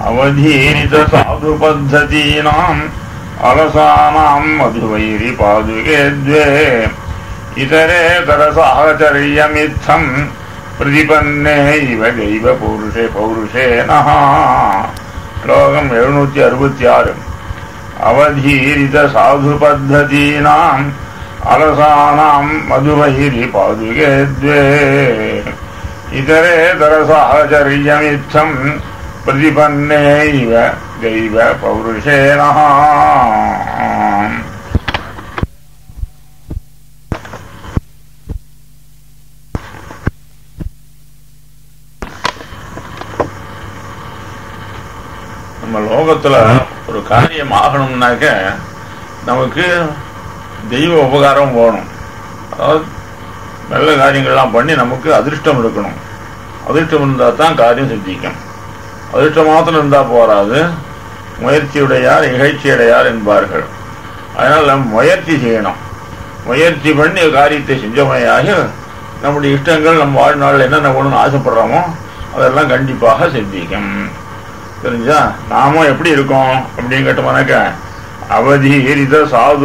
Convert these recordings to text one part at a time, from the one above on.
அவதீரித சாது பத்ததீனாம் அலசானாம் மதுவைரி பாதுகே द्वे इतरेतर साहचर्यमित्थम् பிரதிபன்னே இவ தெய்வ பௌருஷே பௌருஷேனஹ ஸ்லோகம் எழுநூத்தி அறுபத்தி ஆறு அவதீரித சாது பத்ததீனாம் அலசானாம் மதுவைரி பாதுகே द्वे इतरेतर साहचर्यमित्थम् பிரதிபன்னே இவ தெய்வ பௌருஷேனஹ நம்ம லோகத்துல ஒரு காரியம் ஆகணும்னாக்க நமக்கு தெய்வ உபகாரம் போகணும் அதாவது நல்ல காரியங்கள்லாம் பண்ணி நமக்கு அதிர்ஷ்டம் இருக்கணும் அதிர்ஷ்டம் இருந்தால் தான் காரியம் சித்திக்கும் அதிர்ஷ்டம் மாத்திரம் இருந்தால் போராது முயற்சியுடையார் இகழ்ச்சியுடையார் என்பார்கள் அதனால் நம்ம முயற்சி செய்யணும் முயற்சி பண்ணி காரியத்தை செஞ்சமையாக நம்முடைய இஷ்டங்கள் நம்ம வாழ்நாளில் என்னென்ன வேணும்னு ஆசைப்படுறோமோ அதெல்லாம் கண்டிப்பாக சித்திக்கும் தெரிஞ்சா நாம எப்படி இருக்கோம் அப்படின்னு கேட்டோம்னாக்க அவதீரித சாது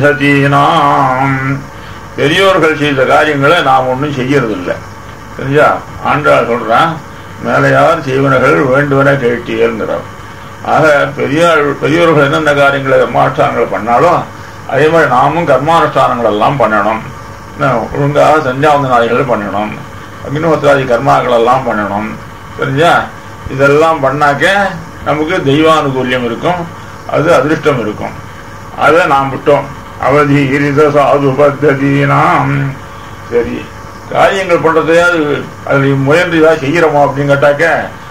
பத்ததீனாம் பெரியோர்கள் செய்த காரியங்களை நாம் ஒன்றும் செய்யறது இல்லை தெரிஞ்சா ஆண்டாள் சொல்றான் மேலையார் செய்வனர்கள் வேண்டுவன கேட்டீர்ங்கிறார் ஆக பெரியார் பெரியோர்கள் என்னென்ன காரியங்களை கர்மானுஷ்டானங்கள் பண்ணாலும் அதே மாதிரி நாமும் கர்மானுஷ்டானங்கள் எல்லாம் பண்ணணும் என்ன, ஒழுங்காக சஞ்சாவந்த நாளைகள் பண்ணணும் அக்னிஹோத்திராதி கர்மாக்கள் எல்லாம் பண்ணணும் தெரிஞ்சா இதெல்லாம் பண்ணாக்க நமக்கு தெய்வானுகூல்யம் இருக்கும் அது அதிர்ஷ்டம் இருக்கும் அதை நாம் விட்டோம் அவதி இரித சாது பத்ததீனாம் சரி காரியங்கள் பண்றதே அது அதில் முயன்று ஏதாவது செய்கிறோமோ அப்படின்னு கேட்டாக்க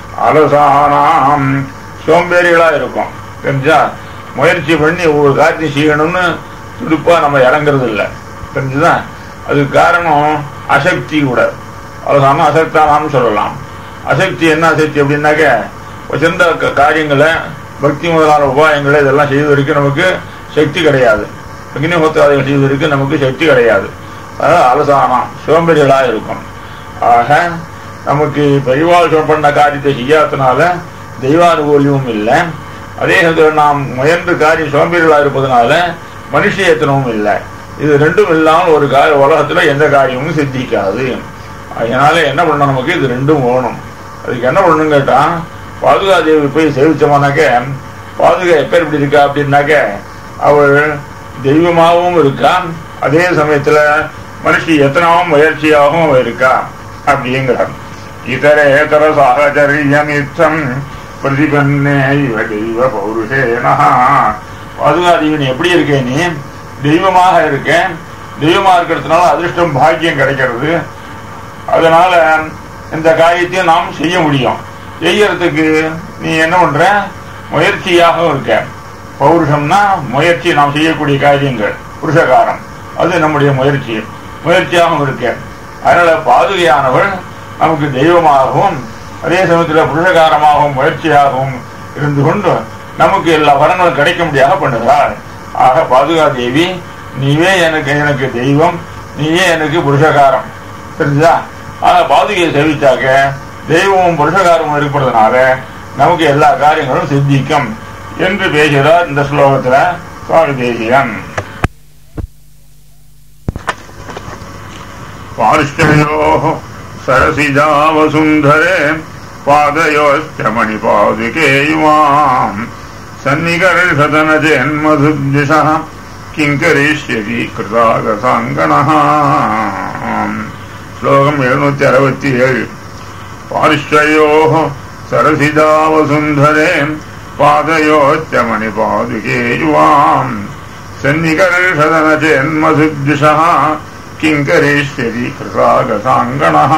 அலசானாம் சோம்பேறிகளா இருக்கும் தெரிஞ்சா முயற்சி பண்ணி ஒவ்வொரு காரியத்தையும் செய்யணும்னு துடுப்பா நம்ம இறங்குறது இல்லை தெரிஞ்சுதா அதுக்கு காரணம் அசக்தி கூட அலசானம் அசக்தானான்னு சொல்லலாம் அசக்தி என்ன அசக்தி அப்படின்னாக்க சிறந்த க- காரியங்களை பக்தி முதலான உபாயங்களை இதெல்லாம் செய்வதற்கு நமக்கு சக்தி கிடையாது அக்னிஹோத்திராதிகள் செய்வதற்கு நமக்கு சக்தி கிடையாது அதாவது அலசானம் சோம்பேறிகளாக இருக்கும் ஆக நமக்கு பெரிவாள் பண்ண காரியத்தை செய்யாதனால தெய்வானுகூலியமும் இல்லை அதே சமயத்தில் நாம் முயன்று காரியம் சோம்பேறிகளாக இருப்பதனால மனுஷயத்தனமும் இல்லை இது ரெண்டும் இல்லாமல் ஒரு காரிய உலகத்துல எந்த காரியமும் சித்திக்காது அதனால என்ன பண்ணணும் நமக்கு இது ரெண்டும் வேணும் அதுக்கு என்ன பண்ணணும் கேட்டா பாதுகா தேவி போய் சேவிச்சோமானாக்க பாதுகா எப்ப எப்படி இருக்கா அப்படின்னாக்க அவள் தெய்வமாகவும் இருக்கா அதே சமயத்துல மனுஷி எத்தனாவும் முயற்சியாகவும் அவ இருக்கா அப்படிங்கிறார் இதரேதர சாகச்சரியம் பிரதிபன்னே இவ தெய்வ பௌருஷேனா பாதுகா தேவி நீ எப்படி இருக்கே நீ தெய்வமாக இருக்கேன் தெய்வமா இருக்கிறதுனால அதிர்ஷ்டம் பாக்கியம் கிடைக்கிறது அதனால இந்த காரியத்தையும் நாம் செய்ய முடியும் செய்யறதுக்கு நீ என்ன பண்ற முயற்சியாக இருக்க பௌருஷம்னா முயற்சி நாம் செய்யக்கூடிய காரியங்கள் புருஷகாரம் அது நம்முடைய முயற்சி முயற்சியாகவும் இருக்க அதனால பாதுகையானவள் நமக்கு தெய்வமாகவும் அதே சமயத்தில் புருஷகாரமாகவும் முயற்சியாகவும் இருந்து கொண்டு நமக்கு எல்லா வரங்களும் கிடைக்க முடியாத பண்ணுகிறாள் ஆக பாதுகா தேவி நீவே எனக்கு எனக்கு தெய்வம் நீயே எனக்கு புருஷகாரம் தெரிஞ்சா ஆனா பாதுகையை சேவிச்சாக்க தெய்வமும் புருஷகாரமும் இருக்கிறதுனால நமக்கு எல்லா காரியங்களும் சித்திக்கும் என்று பேசுகிறார் இந்த ஸ்லோகத்துல சுவாமி தேசியன் पार्श्वयोः सरसिजावसुन्धरे पादयोश्च मणिपादिके युवाम् सन्निकर्षतनचेन्मधुद्विषः किम् करिष्यति कृतागसाङ्गणः श्लोकम् எழுநூத்தி அறுபத்தி ஏழு पार्श्वयोः सरसिजावसुन्धरे पादयोश्च मणिपादिके युवाम् सन्निकर्षदनचेन्मधुद्विषः किं करिष्यति कृतागसाङ्गणः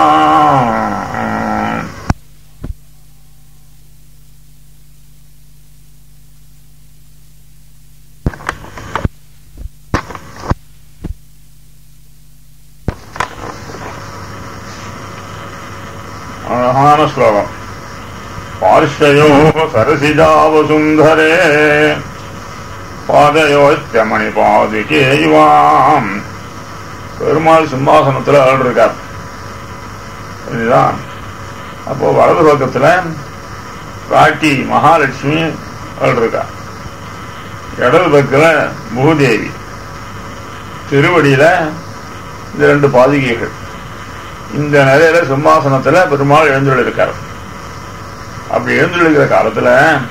அழகான ஸ்லோகம் பார்ஷயோ சரசிஜாவசுந்தரே பாதயோச்ச மணிபாதிகே யுவாம் பெருமாள் சிம்மாசனத்துல இருக்கார் புரியுதா அப்போ வலது பக்கத்துல பிராட்டி மகாலட்சுமி அவள் இருக்கா இடது பக்கத்துல பூதேவி திருவடியில இந்த ரெண்டு பாதுகைகள் இந்த நிலையில சிம்மாசனத்துல பெருமாள் எழுந்துள்ள இருக்கார் அப்படி எழுந்துள்ள காலத்துல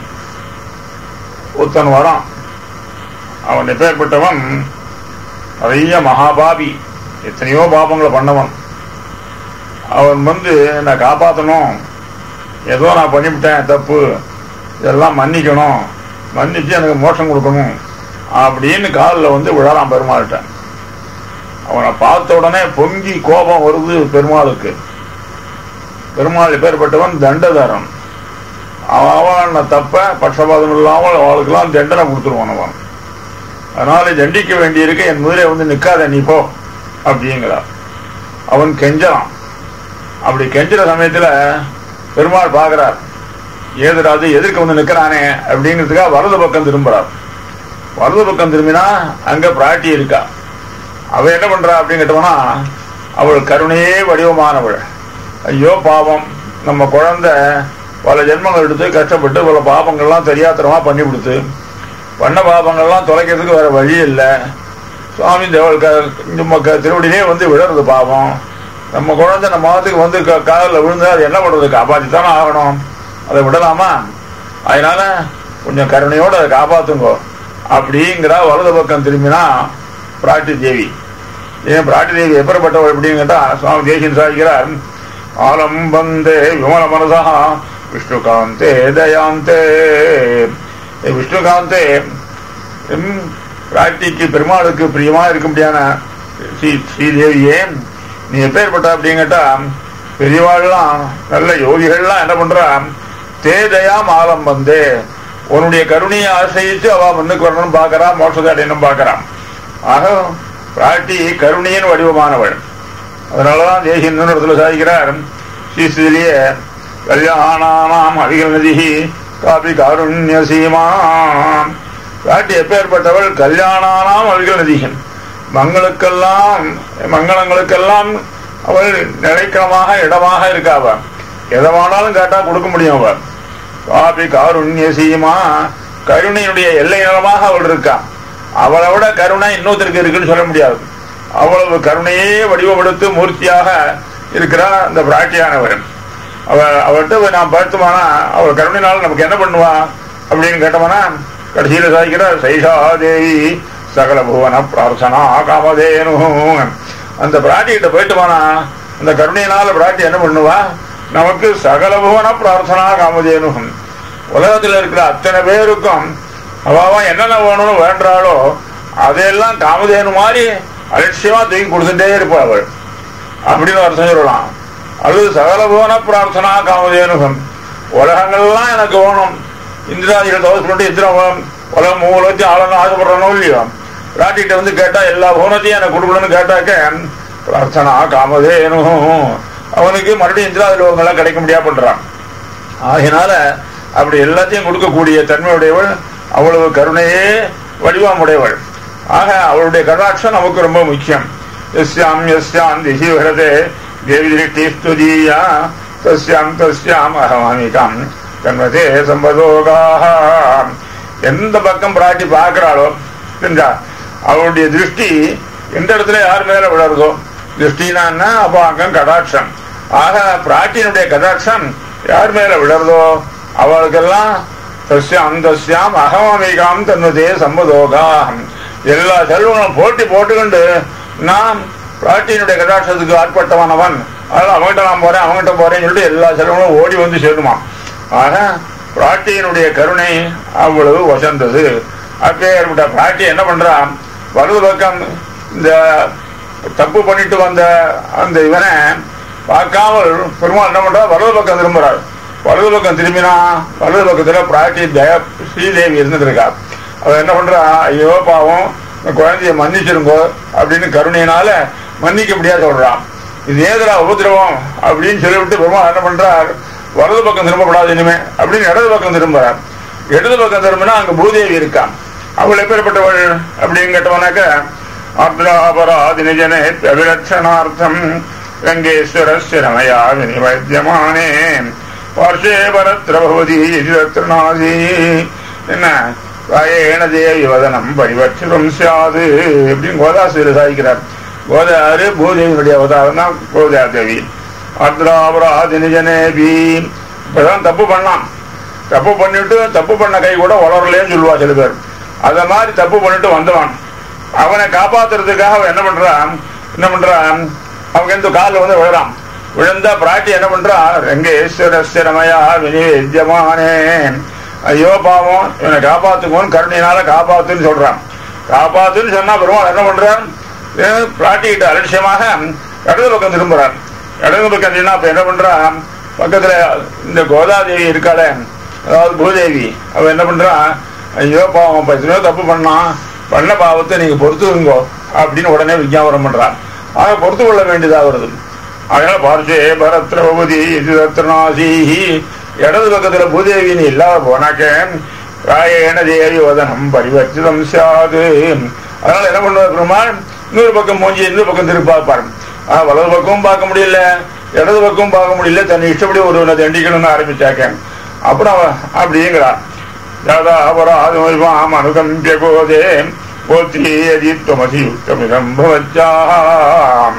ஒருத்தன் வரான் அவன் எப்பேற்பட்டவன் நிறைய மகாபாபி எத்தனையோ பாபங்களை பண்ணவன் அவன் வந்து என்னை காப்பாற்றணும் ஏதோ நான் பண்ணிவிட்டேன் தப்பு இதெல்லாம் மன்னிக்கணும் மன்னிச்சு எனக்கு மோட்சம் கொடுக்கணும் அப்படின்னு காலில் வந்து விழாலாம் பெருமாள்கிட்ட அவனை பார்த்த உடனே பொங்கி கோபம் வருது பெருமாளுக்கு பெருமாள் பேர்பட்டவன் தண்டதாரன் அவன் தப்ப பட்சபாதம் இல்லாமல் அவளுக்கெல்லாம் தண்டனை கொடுத்துருவான் அவன் அதனால தண்டிக்க வேண்டியிருக்கு என் முதலே வந்து நிக்காத நீ போ அப்படிங்கிறார் அவன் கெஞ்சறான் அப்படி கெஞ்சுற சமயத்துல பெருமாள் பார்க்கிறார் ஏதுராது எதிர்க்க வந்து நிக்கிறானே அப்படிங்கிறதுக்காக வலது பக்கம் திரும்புறார் வலது பக்கம் திரும்பினா அங்க பிராட்டி இருக்கா அவ என்ன பண்றா அப்படின்னு கேட்டோம்னா அவள் கருணையே வடிவமானவள் ஐயோ பாவம் நம்ம குழந்தை பல ஜென்மங்கள் எடுத்து கஷ்டப்பட்டு பல பாபங்கள்லாம் தெரியாத்தனமா பண்ணி கொடுத்து பண்ண பாபங்கள்லாம் தொலைக்கிறதுக்கு வேற வழி இல்லை சுவாமி தேவல் நம்ம திருவடியிலே வந்து விடுறது பாவம் நம்ம குழந்தை நம்ம மாதத்துக்கு வந்து காலில் விழுந்து அது என்ன பண்றது காப்பாற்றி தானே ஆகணும் அதை விடலாமா அதனால கொஞ்சம் கருணையோடு அதை காப்பாத்துங்கோ அப்படிங்கிறா வலது பக்கம் திரும்பினா பிராட்டி தேவி ஏன் பிராட்டி தேவி எப்படிப்பட்டவள் அப்படின்னு கேட்டா சுவாமி தேசியன் சாதிக்கிறார் ஆலம்பந்தே விமல மனசா விஷ்ணுகாந்தே தயாந்தே விஷ்ணுகாந்தே பிராட்டிக்கு பெருமாளுக்கு பிரியமா இருக்க முடியாத ஸ்ரீ ஸ்ரீதேவியே நீ எப்பேற்பட்ட அப்படின்னு கேட்டா பெரியவாள்லாம் நல்ல யோகிகள்லாம் என்ன பண்றா தேதயாம் ஆலம் வந்து உன்னுடைய கருணையை ஆசிரியிச்சு அவ முன்னுக்கு வரணும் பாக்கிறா மோட்சத்தை அடையணும் பாக்கிறான் ஆக பிராட்டி கருணையின் வடிவமானவள் அதனாலதான் தேசிய இடத்துல சாதிக்கிறார் ஸ்ரீஸ்திலேயே கல்யாணானாம் அவிகள் நதி காபி காருண்ய சீமா பிராட்டி எப்பேற்பட்டவள் கல்யாணானாம் அவிகள் நதிகள் மங்களுக்கெல்லாம் மங்களங்களுக்கெல்லாம் அவள் நிலைக்கிரமாக இடமாக இருக்காவ எதவானாலும் கேட்டா கொடுக்க முடியும் அவள் காபி காருண்ய சீமா கருணையினுடைய எல்லை நிலமாக அவள் இருக்கா அவளை விட கருணை இன்னொருத்தருக்கு இருக்குன்னு சொல்ல முடியாது அவ்வளவு கருணையே வடிவமெடுத்து மூர்த்தியாக இருக்கிறா அந்த பிராட்டியானவர் அவ அவர்கிட்ட நாம் பார்த்தோமானா அவள் கருணையினால நமக்கு என்ன பண்ணுவா அப்படின்னு கேட்டோம்னா கடைசியில சாதிக்கிறார் சைஷா தேவி சகல புவன பிரார்த்தனா காமதேனு அந்த பிராட்டிகிட்ட போயிட்டுமானா அந்த கருணையினால பிராட்டி என்ன பண்ணுவா நமக்கு சகல புவன பிரார்த்தனா காமதேனு உலகத்தில் இருக்கிற அத்தனை பேருக்கும் அவாவா என்னென்ன வேணும்னு வேண்டாளோ அதையெல்லாம் காமதேனு மாதிரி அலட்சியமா தூக்கி கொடுத்துட்டே இருப்பா அவள் அப்படின்னு அர்த்தம் சொல்லலாம் அது சகல புவன பிரார்த்தனா காமதேனுகம் உலகங்கள்லாம் எனக்கு வேணும் இந்திராதிகள் தவசு பண்ணிட்டு இந்திரம் உலகம் மூலத்தையும் ஆளணும் ஆசைப்படுறனோ இல்லையோ பிராட்டிகிட்ட வந்து கேட்டா எல்லா புவனத்தையும் எனக்கு கொடுக்கணும்னு கேட்டாக்க பிரார்த்தனா காமதேனும் அவனுக்கு மறுபடியும் இந்திராதி லோகங்கள்லாம் கிடைக்க முடியா பண்றான் ஆகினால அப்படி எல்லாத்தையும் கொடுக்கக்கூடிய தன்மையுடையவள் அவ்வளவு கருணையே வடிவமுடையவள் ஆக அவளுடைய கடாட்சம் நமக்கு ரொம்ப முக்கியம் எஸ்யாம் எஸ்யாம் திசி வரதே தேவி திருஷ்டி ஸ்துதியா தஸ்யாம் தஸ்யாம் அகமாமிகாம் கண்மதே சம்பதோகாக எந்த பக்கம் பிராட்டி பார்க்கிறாளோ தெரிஞ்சா அவளுடைய திருஷ்டி எந்த இடத்துல யார் மேல விழறதோ திருஷ்டினா அபாங்கம் கடாட்சம் ஆக பிராட்டியினுடைய கடாட்சம் யார் மேல விழறதோ அவளுக்கெல்லாம் தஸ்யாம் தஸ்யாம் அகமமிகாம் தன்னுதே சம்பதோகா எல்லா செல்வங்களும் போட்டி போட்டுக்கொண்டு நான் பிராட்டியினுடைய கடாட்சத்துக்கு ஆட்பட்டவனவன் அதனால அவங்ககிட்ட நான் போறேன் அவங்ககிட்ட போறேன்னு சொல்லிட்டு எல்லா செல்வங்களும் ஓடி வந்து சேருமா ஆக பிராட்டியினுடைய கருணை அவ்வளவு வசந்தது அப்பே ஏற்பட்ட பிராட்டி என்ன பண்றான் வலது பக்கம் இந்த தப்பு பண்ணிட்டு வந்த அந்த இவனை பார்க்காமல் பெருமாள் என்ன பண்றா வலது பக்கம் திரும்புறார் வலது பக்கம் திரும்பினா வலது பக்கத்துல பிராட்டி தய ஸ்ரீதேவி இருந்துட்டு இருக்கா அவ என்ன பண்றா ஐயோ பாவம் இந்த குழந்தைய மன்னிச்சிருங்கோ அப்படின்னு கருணையினால மன்னிக்க முடியாது சொல்றான் இது ஏதரா உபதிரவம் அப்படின்னு சொல்லிவிட்டு பெருமாள் என்ன பண்றார் வலது பக்கம் திரும்பப்படாது இனிமே அப்படின்னு இடது பக்கம் திரும்புறார் இடது பக்கம் திரும்பினா அங்க பூதேவி இருக்கான் அவள் எப்பேற்பட்டவள் அப்படின்னு கேட்டவனாக்க அர்த்தாபராதினிஜனே அபிலட்சணார்த்தம் ரங்கேஸ்வரஸ்ய ரமயா வினிவத்தியமானே பார்ஷே பரத்ரபவதி எதிரத்ரநாதி என்ன ராயேண தேவி வதனம் பரிவர்த்திதம் சியாது இப்படின்னு கோதாசிரியர் சாதிக்கிறார் கோதாரு பூதேவியினுடைய அவதாரம் தான் கோதா தேவி அத்ராபராதினி ஜனேபி இப்பதான் தப்பு பண்ணான் தப்பு பண்ணிட்டு தப்பு பண்ண கை கூட வளரலேன்னு சொல்லுவா சில பேர் அத மாதிரி தப்பு பண்ணிட்டு வந்தவன் அவனை காப்பாத்துறதுக்காக அவன் என்ன பண்றான் என்ன பண்றான் அவங்க எந்த காலில் வந்து விழுறான் விழுந்தா பிராட்டி என்ன பண்றா ரங்கேஸ்வரஸ்வரமயா வினிவேத்தியமானே ஐயோ பாவம் இவனை காப்பாத்துக்கோன்னு கருணையினால காப்பாத்துன்னு சொல்றான் காப்பாத்துன்னு சொன்னா பெருமாள் என்ன பண்றான் ஏன் பிராட்டி கிட்ட அலட்சியமாக இடது பக்கம் திரும்புறான் இடது பக்கம் திரும்பினா அப்ப என்ன பண்றான் பக்கத்துல இந்த கோதாதேவி இருக்காளே அதாவது பூதேவி அவ என்ன பண்றான் ஐயோ பாவம் பத்தினோ தப்பு பண்ணான் பண்ண பாவத்தை நீங்க பொறுத்துக்குங்கோ அப்படின்னு உடனே விஞ்ஞாபனம் பண்றான் ஆக பொறுத்து கொள்ள வேண்டியதா வருது அதனால பார்ச்சே பரத்ரபதி ரத்னாசீஹி இடது பக்கத்துல பூதேவி நீ இல்லாத போனாக்க ராயேண தேவி வதனம் பரிவர்த்திதம் சாது அதனால என்ன பண்ணுவார் பெருமாள் இன்னொரு பக்கம் மூஞ்சி இன்னொரு பக்கம் திருப்பி பார்ப்பார் ஆனா வலது பக்கமும் பார்க்க முடியல இடது பக்கமும் பார்க்க முடியல தன்னை இஷ்டப்படி ஒருவனை தண்டிக்கணும்னு ஆரம்பிச்சாக்க அப்புறம் அவன் அப்படிங்கிறான் யாதா அபராதம் அனுகம்பிய கோதே போத்தி அஜித்வமதி யுக்தமிதம் பவச்சாம்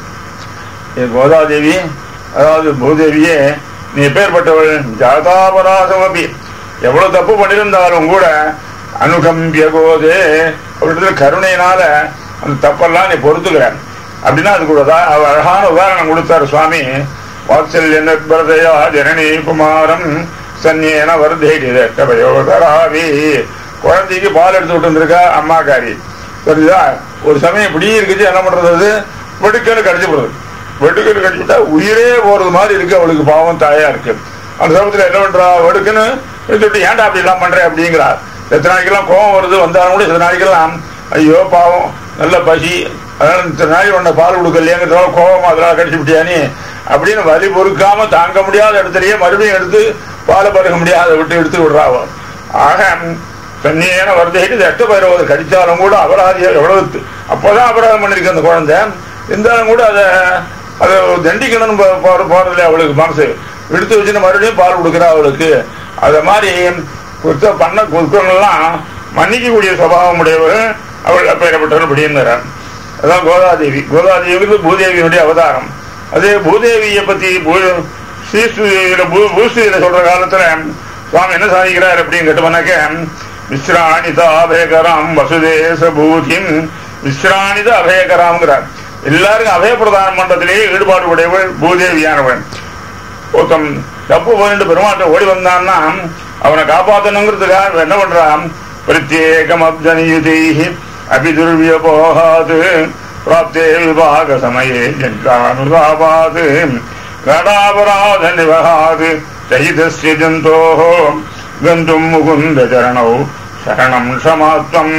ஏ கோதாதேவி அதாவது பூதேவியே நீ பேர்பட்டவள் ஜாதாபராதம் அப்படி எவ்வளவு தப்பு பண்ணியிருந்தாலும் கூட அனுகம்பிய கோதே அவரிடத்துல கருணையினால அந்த தப்பெல்லாம் நீ பொறுத்துக்கிற அப்படின்னா அதுக்கு ஒரு உதா- அவர் அழகான உதாரணம் கொடுத்தார் சுவாமி வாத்சல்ய நிர்பரதையா ஜனனி குமாரம் சன்னியன வர்தேடி தராவி குழந்தைக்கு பால் எடுத்து விட்டு வந்திருக்கா அம்மாக்காரி சரிதா ஒரு சமயம் இப்படி இருக்குது என்ன பண்றது அது வெடுக்கன்னு கடிச்சு போடுறது வெடுக்கன்னு கடிச்சு விட்டா உயிரே போறது மாதிரி இருக்கு அவளுக்கு பாவம் தாயா இருக்கு அந்த சமயத்துல என்ன பண்றா வெடுக்குன்னு எடுத்து விட்டு ஏன்டா அப்படி எல்லாம் பண்ற அப்படிங்கிறா எத்தனை நாளைக்கெல்லாம் கோவம் வருது வந்தாலும் கூட சில நாளைக்கெல்லாம் ஐயோ பாவம் நல்ல பசி அதனால இத்தனை நாளைக்கு உன்னை பால் கொடுக்கலையேங்கிறதால கோவம் அதெல்லாம் கடிச்சு விட்டியானே அப்படின்னு வலி பொறுக்காம தாங்க முடியாத இடத்துலயே மறுபடியும் எடுத்து பாலை பருக முடியாத விட்டு எடுத்து விடுறாவோ ஆக தண்ணியான வருதைக்கு எட்ட பயிரவது கடிச்சாலும் கூட அபராதி எவ்வளவு து- அப்போதான் அபராதம் பண்ணிருக்கு அந்த குழந்தை இருந்தாலும் கூட அதை அதை தண்டிக்கணும்னு போ- போற- போறதில்ல அவளுக்கு மனசு எடுத்து வச்சுன்னு மறுபடியும் பால் கொடுக்குறா அவளுக்கு அத மாதிரி குத்த பண்ண குற்றங்கள்லாம் மன்னிக்கக்கூடிய சுபாவம் உடையவர் அவள் அப்பேறப்பட்டவர் அப்படிங்கிறார் அதான் கோதாதேவி கோதாதேவிங்கிறது பூதேவியினுடைய அவதாரம் அதே பூதேவியை பத்தி பூ- ஸ்ரீஸ்துதியில பூ பூஸ்துதியில சொல்ற காலத்துல சுவாமி என்ன சாதிக்கிறார் அப்படின்னு கேட்டோம்னாக்க விஸ்ராணித அபயகராம் வசுதேச பூதிம் விஸ்ராணித அபயகராம்ங்கிறார் எல்லாருக்கும் அபயப்பிரதான மன்றத்திலேயே ஈடுபாடு உடையவள் பூதேவியானவள் ஒருத்தன் தப்பு பண்ணிட்டு பெருமாட்ட ஓடி வந்தான்னா அவனை காப்பாத்தணுங்கிறதுக்காக இவன் என்ன பண்றான் பிரத்யேகம் அப்ஜனியுதை அபிதுர்வியபோகாது பிராப்தே விவாக சமயே ஜன்றானுதாபாது கடாபராத நிவகாது சகிதஸ்ய ஜந்தோः கந்தும் முகுந்த சரணௌ சரணம் சமாத்வம்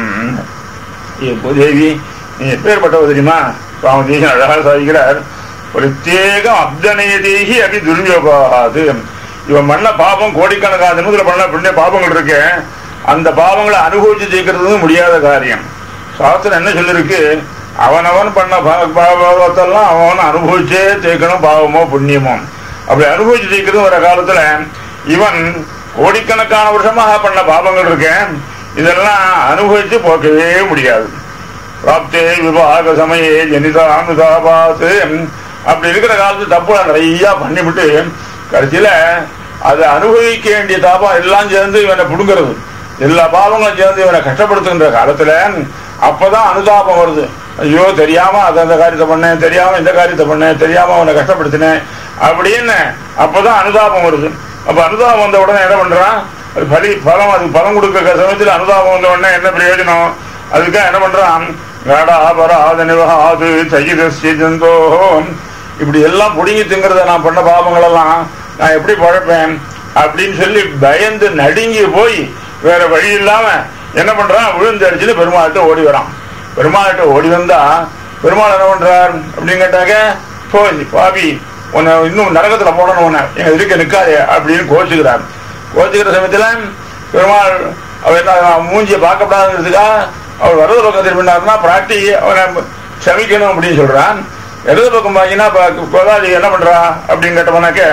ஏ பூதேவி நீ எப்பேற்பட்டவ தெரியுமா சுவாமி தேசன் அழகா சாதிக்கிறார் பிரத்யேகம் அப்தனயதேகி அபி துர்வியோகாது இவன் பண்ண பாபம் கோடிக்கணக்கான ஜென்மத்துல பண்ண புண்ணிய பாபங்கள் இருக்கு அந்த பாவங்களை அனுபவிச்சு ஜெயிக்கிறது முடியாத காரியம் சாஸ்திரம் என்ன சொல்லிருக்கு அவனவன் பண்ண பா- பாவத்தெல்லாம் அவன் அனுபவிச்சே ஜெயிக்கணும் பாவமோ புண்ணியமோ அப்படி அனுபவிச்சு ஜெயிக்கிறது வர காலத்துல இவன் கோடிக்கணக்கான வருஷமாக பண்ண பாவங்கள் இருக்கு இதெல்லாம் அனுபவிச்சு போக்கவே முடியாது பிராப்தே விவாக சமயே ஜனிதானுதாபாத்து அப்படி இருக்கிற காலத்து தப்பு நிறைய பண்ணிவிட்டு கடைசியில அதை அனுபவிக்க வேண்டிய தாபம் எல்லாம் சேர்ந்து இவனை புடுங்கிறது எல்லா பாவங்களும் சேர்ந்து இவனை கஷ்டப்படுத்துகின்ற காலத்துல அப்பதான் அனுதாபம் வருது ஐயோ தெரியாம அதை அந்த காரியத்தை பண்ணேன் தெரியாம இந்த காரியத்தை பண்ணேன் தெரியாம அவனை கஷ்டப்படுத்தினேன் அப்படின்னு அப்பதான் அனுதாபம் வருது அப்ப அனுதாபம் வந்த உடனே என்ன பண்றான் அது பலி பலம் அது பலம் கொடுக்கிற சமயத்தில் அனுதாபம் வந்த உடனே என்ன பிரயோஜனம் அதுக்காக என்ன பண்றான் கடாபராத நிவகாது சகிதஸ்ய ஜந்தோஹம் இப்படி எல்லாம் புடுங்கி திங்கிறத நான் பண்ண பாவங்கள் எல்லாம் நான் எப்படி பழப்பேன் அப்படின்னு சொல்லி பயந்து நடுங்கி போய் வேற வழி இல்லாம என்ன பண்றான் விழுந்து அடிச்சுட்டு பெருமாள்கிட்ட ஓடி வரான் பெருமாள்கிட்ட ஓடி வந்தா பெருமாள் என்ன பண்றார் அப்படின்னு கேட்டாக்க போய் பாபி உன்னை இன்னும் நரகத்துல போடணும் உன்னை எங்க இருக்க நிக்காதே அப்படின்னு கோச்சுக்கிறார் கோச்சுக்கிற சமயத்துல பெருமாள் அவர் என்ன அவன் மூஞ்சியை பார்க்கப்படாதுங்கிறதுக்கா அவர் வலது பக்கம் திரும்பினார்னா பிராட்டி அவனை சமிக்கணும் அப்படின்னு சொல்றான் இடது பக்கம் பார்த்தீங்கன்னா இப்ப கோதாதி என்ன பண்றா அப்படின்னு கேட்டவனாக்க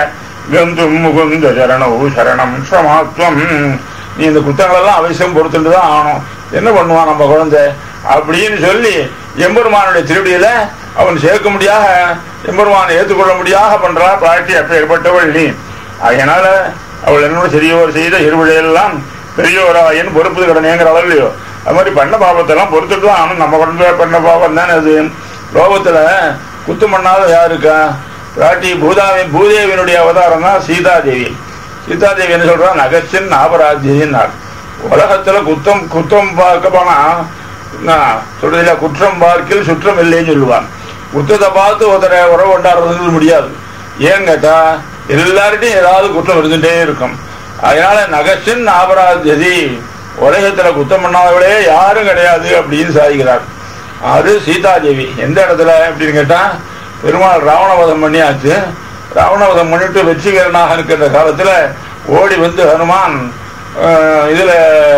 கந்தும் முகுந்த சரணவு சரணம் க்ஷமாத்வம் நீ இந்த குத்தங்களெல்லாம் அவசியம் பொறுத்துட்டு தான் ஆகணும் என்ன பண்ணுவான் நம்ம குழந்தை அப்படின்னு சொல்லி எம்பெருமானுடைய திருடியில அவன் சேர்க்க முடியாத எம்பெருமானை ஏற்றுக்கொள்ள முடியாத பண்றா பிராட்டி அப்பேற்பட்டவள் நீ அதனால அவள் என்னோட சிறியோர் செய்த இருவிழையெல்லாம் பெரியோராயின் பொறுப்பு கடனேங்கிற அளவுலையோ அது மாதிரி பண்ண பாவத்தெல்லாம் பொறுத்துட்டு தான் ஆகணும் நம்ம குழந்தை பண்ண பாவம் தானே அது லோகத்துல குத்தம் பண்ணாத யாருக்கா பிராட்டி பூதாவி பூதேவியினுடைய அவதாரம் தான் சீதாதேவி சீதாதேவி என்ன சொல்றா நகச்சின் நாபராஜினார் உலகத்துல குத்தம் குத்தம் பார்க்க போனா நான் சொல்றதுல குற்றம் பார்க்கில் சுற்றம் இல்லைன்னு சொல்லுவான் குத்தத்தை பார்த்து ஒருத்தரை உறவு கொண்டாடுறது முடியாது ஏன் கேட்டா எல்லார்ட்டையும் ஏதாவது குற்றம் இருந்துட்டே இருக்கும் அதனால நகச்சின் நாபராஜதி உலகத்துல குத்தம் பண்ணாதவளே யாரும் கிடையாது அப்படின்னு சாதிக்கிறார் அது சீதாதேவி எந்த இடத்துல அப்படின்னு கேட்டா பெருமாள் ராவணவதம் பண்ணியாச்சு ராவணவதம் பண்ணிட்டு வெற்றிகரனாக இருக்கின்ற காலத்துல ஓடி வந்து ஹனுமான் அஹ், இதுல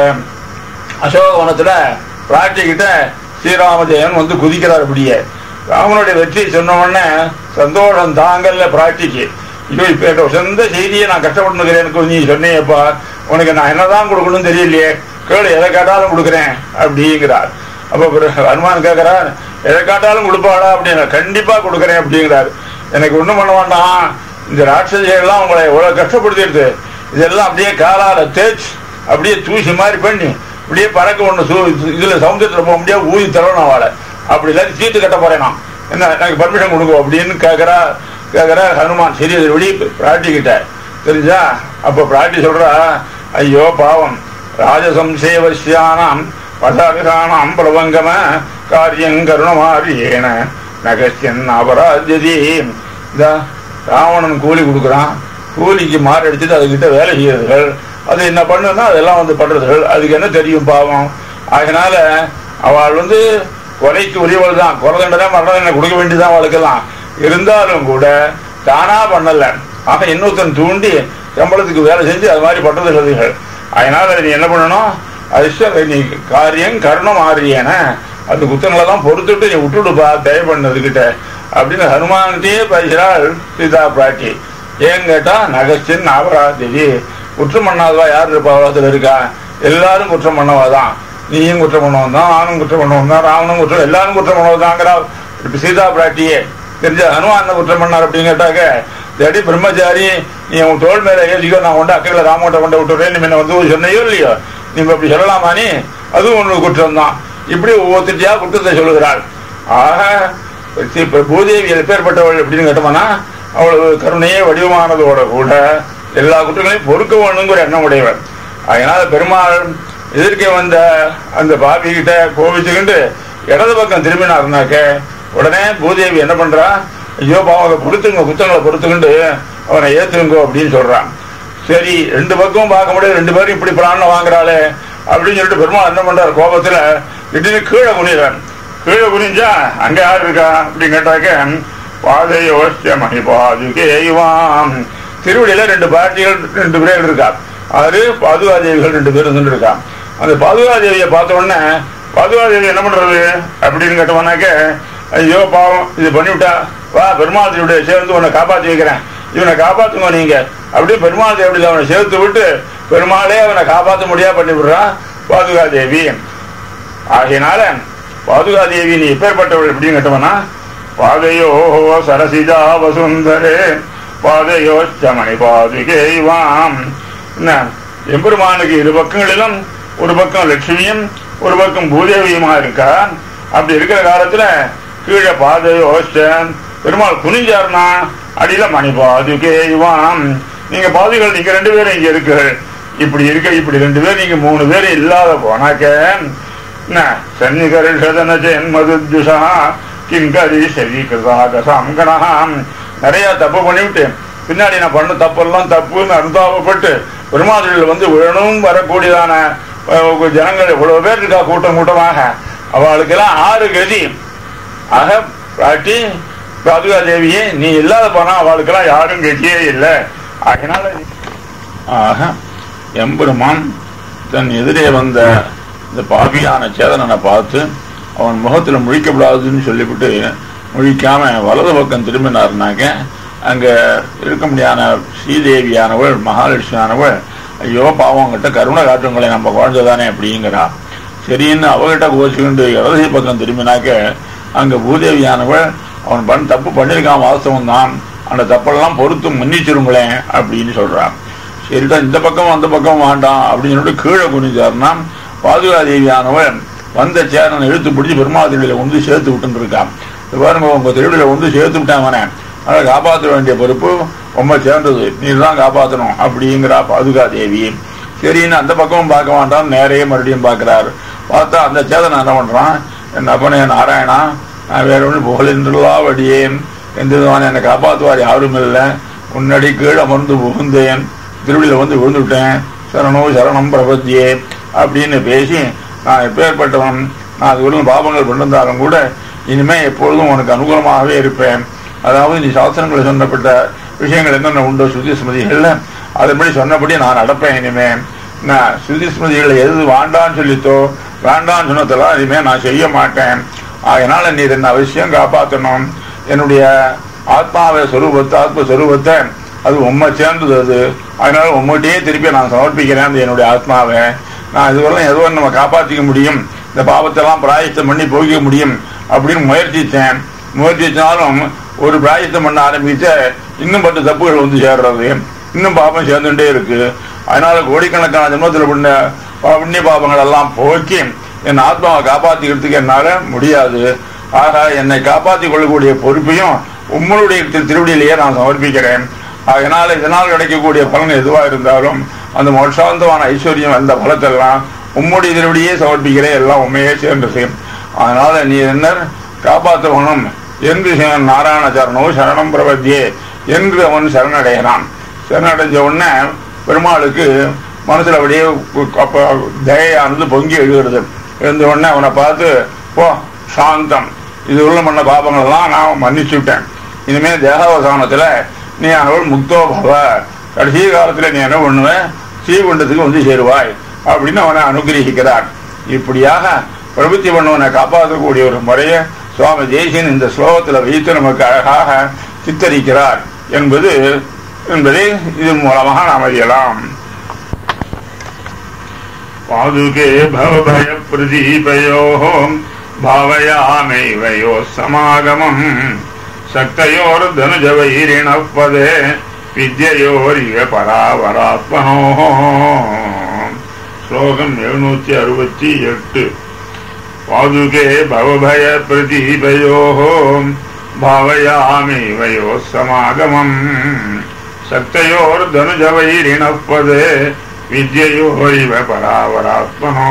அசோகவனத்துல பிராட்டிக்கிட்ட ஸ்ரீராமஜெயன் வந்து குதிக்கிறார் அப்படியே ராமனுடைய வெற்றி சொன்ன உடனே சந்தோஷம் தாங்கல்ல பிராட்டிக்கு ஐயோ இப்ப என்ற சொந்த செய்தியை நான் கஷ்டப்பட்டுக்கிறேன் நீ சொன்னேப்பா உனக்கு நான் என்னதான் கொடுக்கணும்னு தெரியலையே கேளு எதை கேட்டாலும் கொடுக்குறேன் அப்படிங்கிறார் அப்ப பிறகு ஹனுமான் கேட்கிறார் எதை காட்டாலும் கொடுப்பாளா அப்படின்னு கண்டிப்பா கொடுக்குறேன் அப்படிங்கிறார் எனக்கு ஒண்ணும் பண்ண வேண்டாம் இந்த ராட்சசிகள்லாம் உங்களை எவ்வளவு கஷ்டப்படுத்திடுது இதெல்லாம் அப்படியே காலால தேய்ச்சி அப்படியே தூசி மாதிரி பண்ணி அப்படியே பறக்க ஒண்ணு சூ இதுல சமுத்திரத்துல போக முடியாது ஊதி தரணும் அவளை அப்படி இல்லாட்டி சீட்டு கட்ட போறேன் நான் என்ன எனக்கு பர்மிஷன் கொடுங்க அப்படின்னு கேட்கறா கேட்கறா ஹனுமான் சரி அது வெளியே பிராட்டி கிட்ட தெரிஞ்சா அப்ப பிராட்டி சொல்றா ஐயோ பாவம் ராஜசம்சேவசியானாம் பதாபிகானாம் பிரபங்கம காரியம் கருணமாரியேன நகசியன் அபராஜதி இந்த ராவணன் கூலி கொடுக்குறான் கூலிக்கு மாறு அடிச்சுட்டு அதுகிட்ட வேலை செய்யறதுகள் அது என்ன பண்ணுன்னா அதெல்லாம் வந்து பண்றதுகள் அதுக்கு என்ன தெரியும் பாவம் அதனால அவள் வந்து கொலைக்கு உரியவள் தான் கொலை தண்டனை மரண தண்டனை கொடுக்க வேண்டியதான் அவளுக்கெல்லாம் இருந்தாலும் கூட தானா பண்ணல ஆக இன்னொருத்தன் தூண்டி சம்பளத்துக்கு வேலை செஞ்சு அது மாதிரி பண்றது கதைகள் அதனால நீ என்ன பண்ணணும் அதிர்ஷ்டம் நீ காரியம் கருணம் ஆறியன அந்த குத்தங்களை எல்லாம் பொறுத்துட்டு நீ விட்டுடுப்பா தயவு பண்ணதுகிட்ட அப்படின்னு ஹனுமான்கிட்டயே பேசுறாள் சீதா பிராட்டி ஏன் கேட்டா நகச்சின் நாகராதேவி குற்றம் பண்ணாதவா யார் இருப்பா உலகத்துல இருக்கா எல்லாரும் குற்றம் பண்ணவாதான் நீயும் குற்றம் பண்ணவன் தான் நானும் குற்றம் பண்ணவன் தான் ராவனும் குற்றம் எல்லாரும் குற்றம் பண்ணவதாங்கிறா இப்ப சீதா பிராட்டியே தெரிஞ்ச ஹனுமான் என்ன குற்றம் பண்ணார் அப்படின்னு கேட்டாக்க தேடி பிரம்மச்சாரி நீ உன் தோல் மேல ஏறிக்கோ நான் கொண்டு அக்கையில ராமோட்ட கொண்டு விட்டுறேன் நீ என்ன வந்து சொன்னையோ இல்லையோ நீங்க அப்படி சொல்லலாமா நீ அதுவும் ஒன்று குற்றம் தான் இப்படி ஒவ்வொருத்தியா குற்றத்தை சொல்லுகிறாள் ஆக இப்ப பூதேவி எப்பேற்பட்டவள் எப்படின்னு கேட்டோம்னா அவளது கருணையே வடிவமானதோட கூட எல்லா குற்றங்களையும் பொறுக்க வேணுங்கிற எண்ணம் உடையவள் அதனால பெருமாள் எதிர்க்க வந்த அந்த பாபி கிட்ட கோவிச்சுக்கிண்டு இடது பக்கம் திரும்பினாருனாக்க உடனே பூதேவி என்ன பண்றா ஐயோ பாவம் அதை பொறுத்துங்க குத்தங்களை பொறுத்துக்கிண்டு அவனை ஏத்துங்க அப்படின்னு சொல்றான் சரி ரெண்டு பக்கமும் பார்க்க முடியாது ரெண்டு பேரும் இப்படி பிராணம் வாங்குறாளே அப்படின்னு சொல்லிட்டு பெருமாள் என்ன பண்றாரு கோபத்துல திடீர்னு கீழே குனிறான் கீழே குனிஞ்சா அங்க யார் இருக்கா அப்படின்னு கேட்டாக்க பாதையோஷ்ட மணி பாதுகேவாம் திருவடியில ரெண்டு பாட்டிகள் ரெண்டு பேர் இருக்கா அது பாதுகாதேவிகள் ரெண்டு பேர் இருந்துட்டு இருக்கா அந்த பாதுகாதேவியை பார்த்த உடனே பாதுகாதேவி என்ன பண்றது அப்படின்னு கேட்டவனாக்க ஐயோ பாவம் இது பண்ணிவிட்டா வா பெருமாள் தேவிடைய சேர்ந்து உன்னை காப்பாத்தி வைக்கிறேன் இவனை காப்பாத்துங்க நீங்க அப்படியே பெருமாள் தேவடியில் அவனை சேர்த்து விட்டு பெருமாளே அவனை காப்பாற்ற முடியா பண்ணி விடுறான் பாதுகாதேவி ஆகையினால பாதுகாதேவி நீ எப்பேற்பட்டவள் எப்படின்னு கேட்டவனா பாதையோ சரசிஜா வசுந்தரே பாதையோ சமணி பாதுகேவாம் என்ன எம்பெருமானுக்கு இரு பக்கங்களிலும் ஒரு பக்கம் லட்சுமியும் ஒரு பக்கம் பூதேவியுமா இருக்கா அப்படி இருக்கிற காலத்துல கீழே பாதையோஷ்டன் பெருமாள் குனிஞ்சாருனா அடியில மணி பாதுகேவாம் நீங்க பாதுகள் நீங்க ரெண்டு பேரும் இங்க இருக்கு இப்படி இருக்க இப்படி ரெண்டு பேர் நீங்க மூணு பேர் இல்லாத போனாக்க சன்னிகரிஷதன ஜென்மதுஷா கிங்கரி சரீகிருதாகசாங்கணாம் நிறைய தப்பு பண்ணிவிட்டு பின்னாடி நான் பண்ண தப்பெல்லாம் தப்புன்னு அனுதாபப்பட்டு பெருமாதிரியில் வந்து விழணும் வரக்கூடியதான அஹ், ஜனங்கள் இவ்வளவு பேர் இருக்கா கூட்டம் கூட்டமாக அவளுக்கெல்லாம் ஆறு கதி ஆக பாட்டி பாதுகா தேவியே நீ இல்லாத போனா அவளுக்கெல்லாம் யாரும் கதியே இல்லை அதனால நீ- ஆக எம்பெருமான் தன் எதிரே வந்த இந்த பாபியான சேதனனை பார்த்து அவன் முகத்துல முழிக்கப்படாதுன்னு சொல்லிவிட்டு முழிக்காம வலது பக்கம் திரும்பினாருனாக்க அங்க இருக்க முடியாத ஸ்ரீதேவியானவள் மகாலட்சுமியானவள் ஐயோ பாவம் கிட்ட கருணை காட்டுங்களே நம்ம குழந்தை தானே அப்படிங்கிறா சரின்னு அவகிட்ட கோச்சுக்கிண்டு இடது பக்கம் திரும்பினாக்க அங்க பூதேவியானவள் அவன் பண்ண தப்பு பண்ணியிருக்கான் வாஸ்தவம் தான் அந்த தப்பெல்லாம் பொறுத்து மன்னிச்சிருங்களேன் அப்படின்னு சொல்றான் சரிடா இந்த பக்கம் அந்த பக்கம் வேண்டாம் அப்படின்னு சொல்லிட்டு கீழே குனிஞ்சாருன்னா பாதுகாதேவியானவன் வந்த சேரனை இழுத்து பிடிச்சி பெருமாள் திருவிழில கொண்டு சேர்த்து விட்டுன்னு இருக்கான் இது பாருங்க உங்க திருவிழில கொண்டு சேர்த்து விட்டான் அவனை அதை காப்பாற்ற வேண்டிய பொறுப்பு ரொம்ப சேர்ந்தது நீர் தான் காப்பாற்றணும் அப்படிங்கிறா பாதுகாதேவி சரின்னு அந்த பக்கமும் பார்க்க வேண்டாம் நேரையே மறுபடியும் பார்க்கிறாரு பார்த்தா அந்த சேதனை என்ன பண்றான் என் அப்பனே நாராயணா நான் வேற ஒன்று புகழென்றுலா வடியேன் எந்த விதமான என்னை காப்பாற்றுவார் யாரும் இல்லை முன்னாடி கீழே அமர்ந்து புகுந்தேன் திருவிழில வந்து விழுந்துட்டேன் சரணோ சரணம் பிரபத்தியே அப்படின்னு பேசி நான் எப்பேற்பட்டவன் நான் அது ஒரு பாபங்கள் பண்ணிருந்தாலும் கூட இனிமே எப்பொழுதும் உனக்கு அனுகூலமாகவே இருப்பேன் அதாவது நீ சாஸ்திரங்களை சொன்னப்பட்ட விஷயங்கள் என்னென்ன உண்டோ சுத்தி ஸ்மிருதிகள்ல அதன்படி சொன்னபடி நான் நடப்பேன் இனிமே நான் சுத்தி ஸ்மிருதிகளை எது வேண்டான்னு சொல்லித்தோ வேண்டான்னு சொன்னதெல்லாம் இனிமே நான் செய்ய மாட்டேன் அதனால நீ என்ன அவசியம் காப்பாற்றணும் என்னுடைய ஆத்மாவை சொரூபத்தை ஆத்மஸ்வரூபத்தை அது உண்மை சேர்ந்தது அது அதனால உங்கள்கிட்டயே திருப்பி நான் சமர்ப்பிக்கிறேன் அந்த என்னுடைய ஆத்மாவை நான் இதுவரை ஏதோ நம்ம காப்பாற்றிக்க முடியும் இந்த பாவத்தெல்லாம் பிராயத்தம் பண்ணி போய்க்க முடியும் அப்படின்னு முயற்சித்தேன் முயற்சித்தாலும் ஒரு பிராயத்தம் பண்ண ஆரம்பிச்ச இன்னும் பத்து தப்புகள் வந்து சேர்றது இன்னும் பாபம் சேர்ந்துட்டே இருக்கு அதனால கோடிக்கணக்கான ஜென்மத்தில் பண்ண புண்ணிய பாபங்கள் எல்லாம் போக்கி என் ஆத்மாவை காப்பாற்றிக்கிறதுக்கு என்னால முடியாது ஆக என்னை காப்பாற்றிக் கொள்ளக்கூடிய பொறுப்பையும் உங்களுடைய திரு- திருவடியிலேயே நான் சமர்ப்பிக்கிறேன் அதனால இதனால் கிடைக்கக்கூடிய பலன் எதுவா இருந்தாலும் அந்த மோட்சாந்தமான ஐஸ்வர்யம் அந்த பலத்தெல்லாம் உம்முடைய திருவடியே சமர்ப்பிக்கிறேன் எல்லாம் உண்மையே சேர்ந்தது அதனால நீ என்ன காப்பாற்றவனும் என்று சிவன் நாராயண சரணோ சரணம் பிரபத்தியே என்று அவன் சரணடைகிறான் சரணடைஞ்ச உடனே பெருமாளுக்கு மனசுல அப்படியே கு- அப்ப தயையானது பொங்கி எழுகிறது எழுந்த உடனே அவனை பார்த்து போ சாந்தம் இது உள்ள பண்ண பாபங்கள் எல்லாம் நான் மன்னிச்சு விட்டேன் இனிமே தேகாவசானத்துல நீ அவள் முக்தோ பவ கடைசி காலத்துல நீ என்ன பண்ணுவ ஸ்ரீகுண்டத்துக்கு வந்து சேருவாய் அப்படின்னு அவனை அனுகிரகிக்கிறார் இப்படியாக பிரபுத்தி பண்ணவனை காப்பாற்றக்கூடிய ஒரு முறையை சுவாமி தேசியன் இந்த ஸ்லோகத்துல வைத்து நமக்கு அழகாக சித்தரிக்கிறார் என்பது என்பதை இதன் மூலமாக நாம் அறியலாம் पादुके भवभयप्रदीपयोः भावयामैवयोः समागमम् शक्तयोर्धनुजवैरिणः पदे विद्ययोरिव परावरात्मनोः श्लोकम् எழுநூற்றி அறுபத்தி எட்டு पादुके भवभयप्रदीपयोः भावयामैवयोः समागमम् शक्तयोर्धनुजवैरिणः पदे வித்யோரிவ பராவராத்மனோ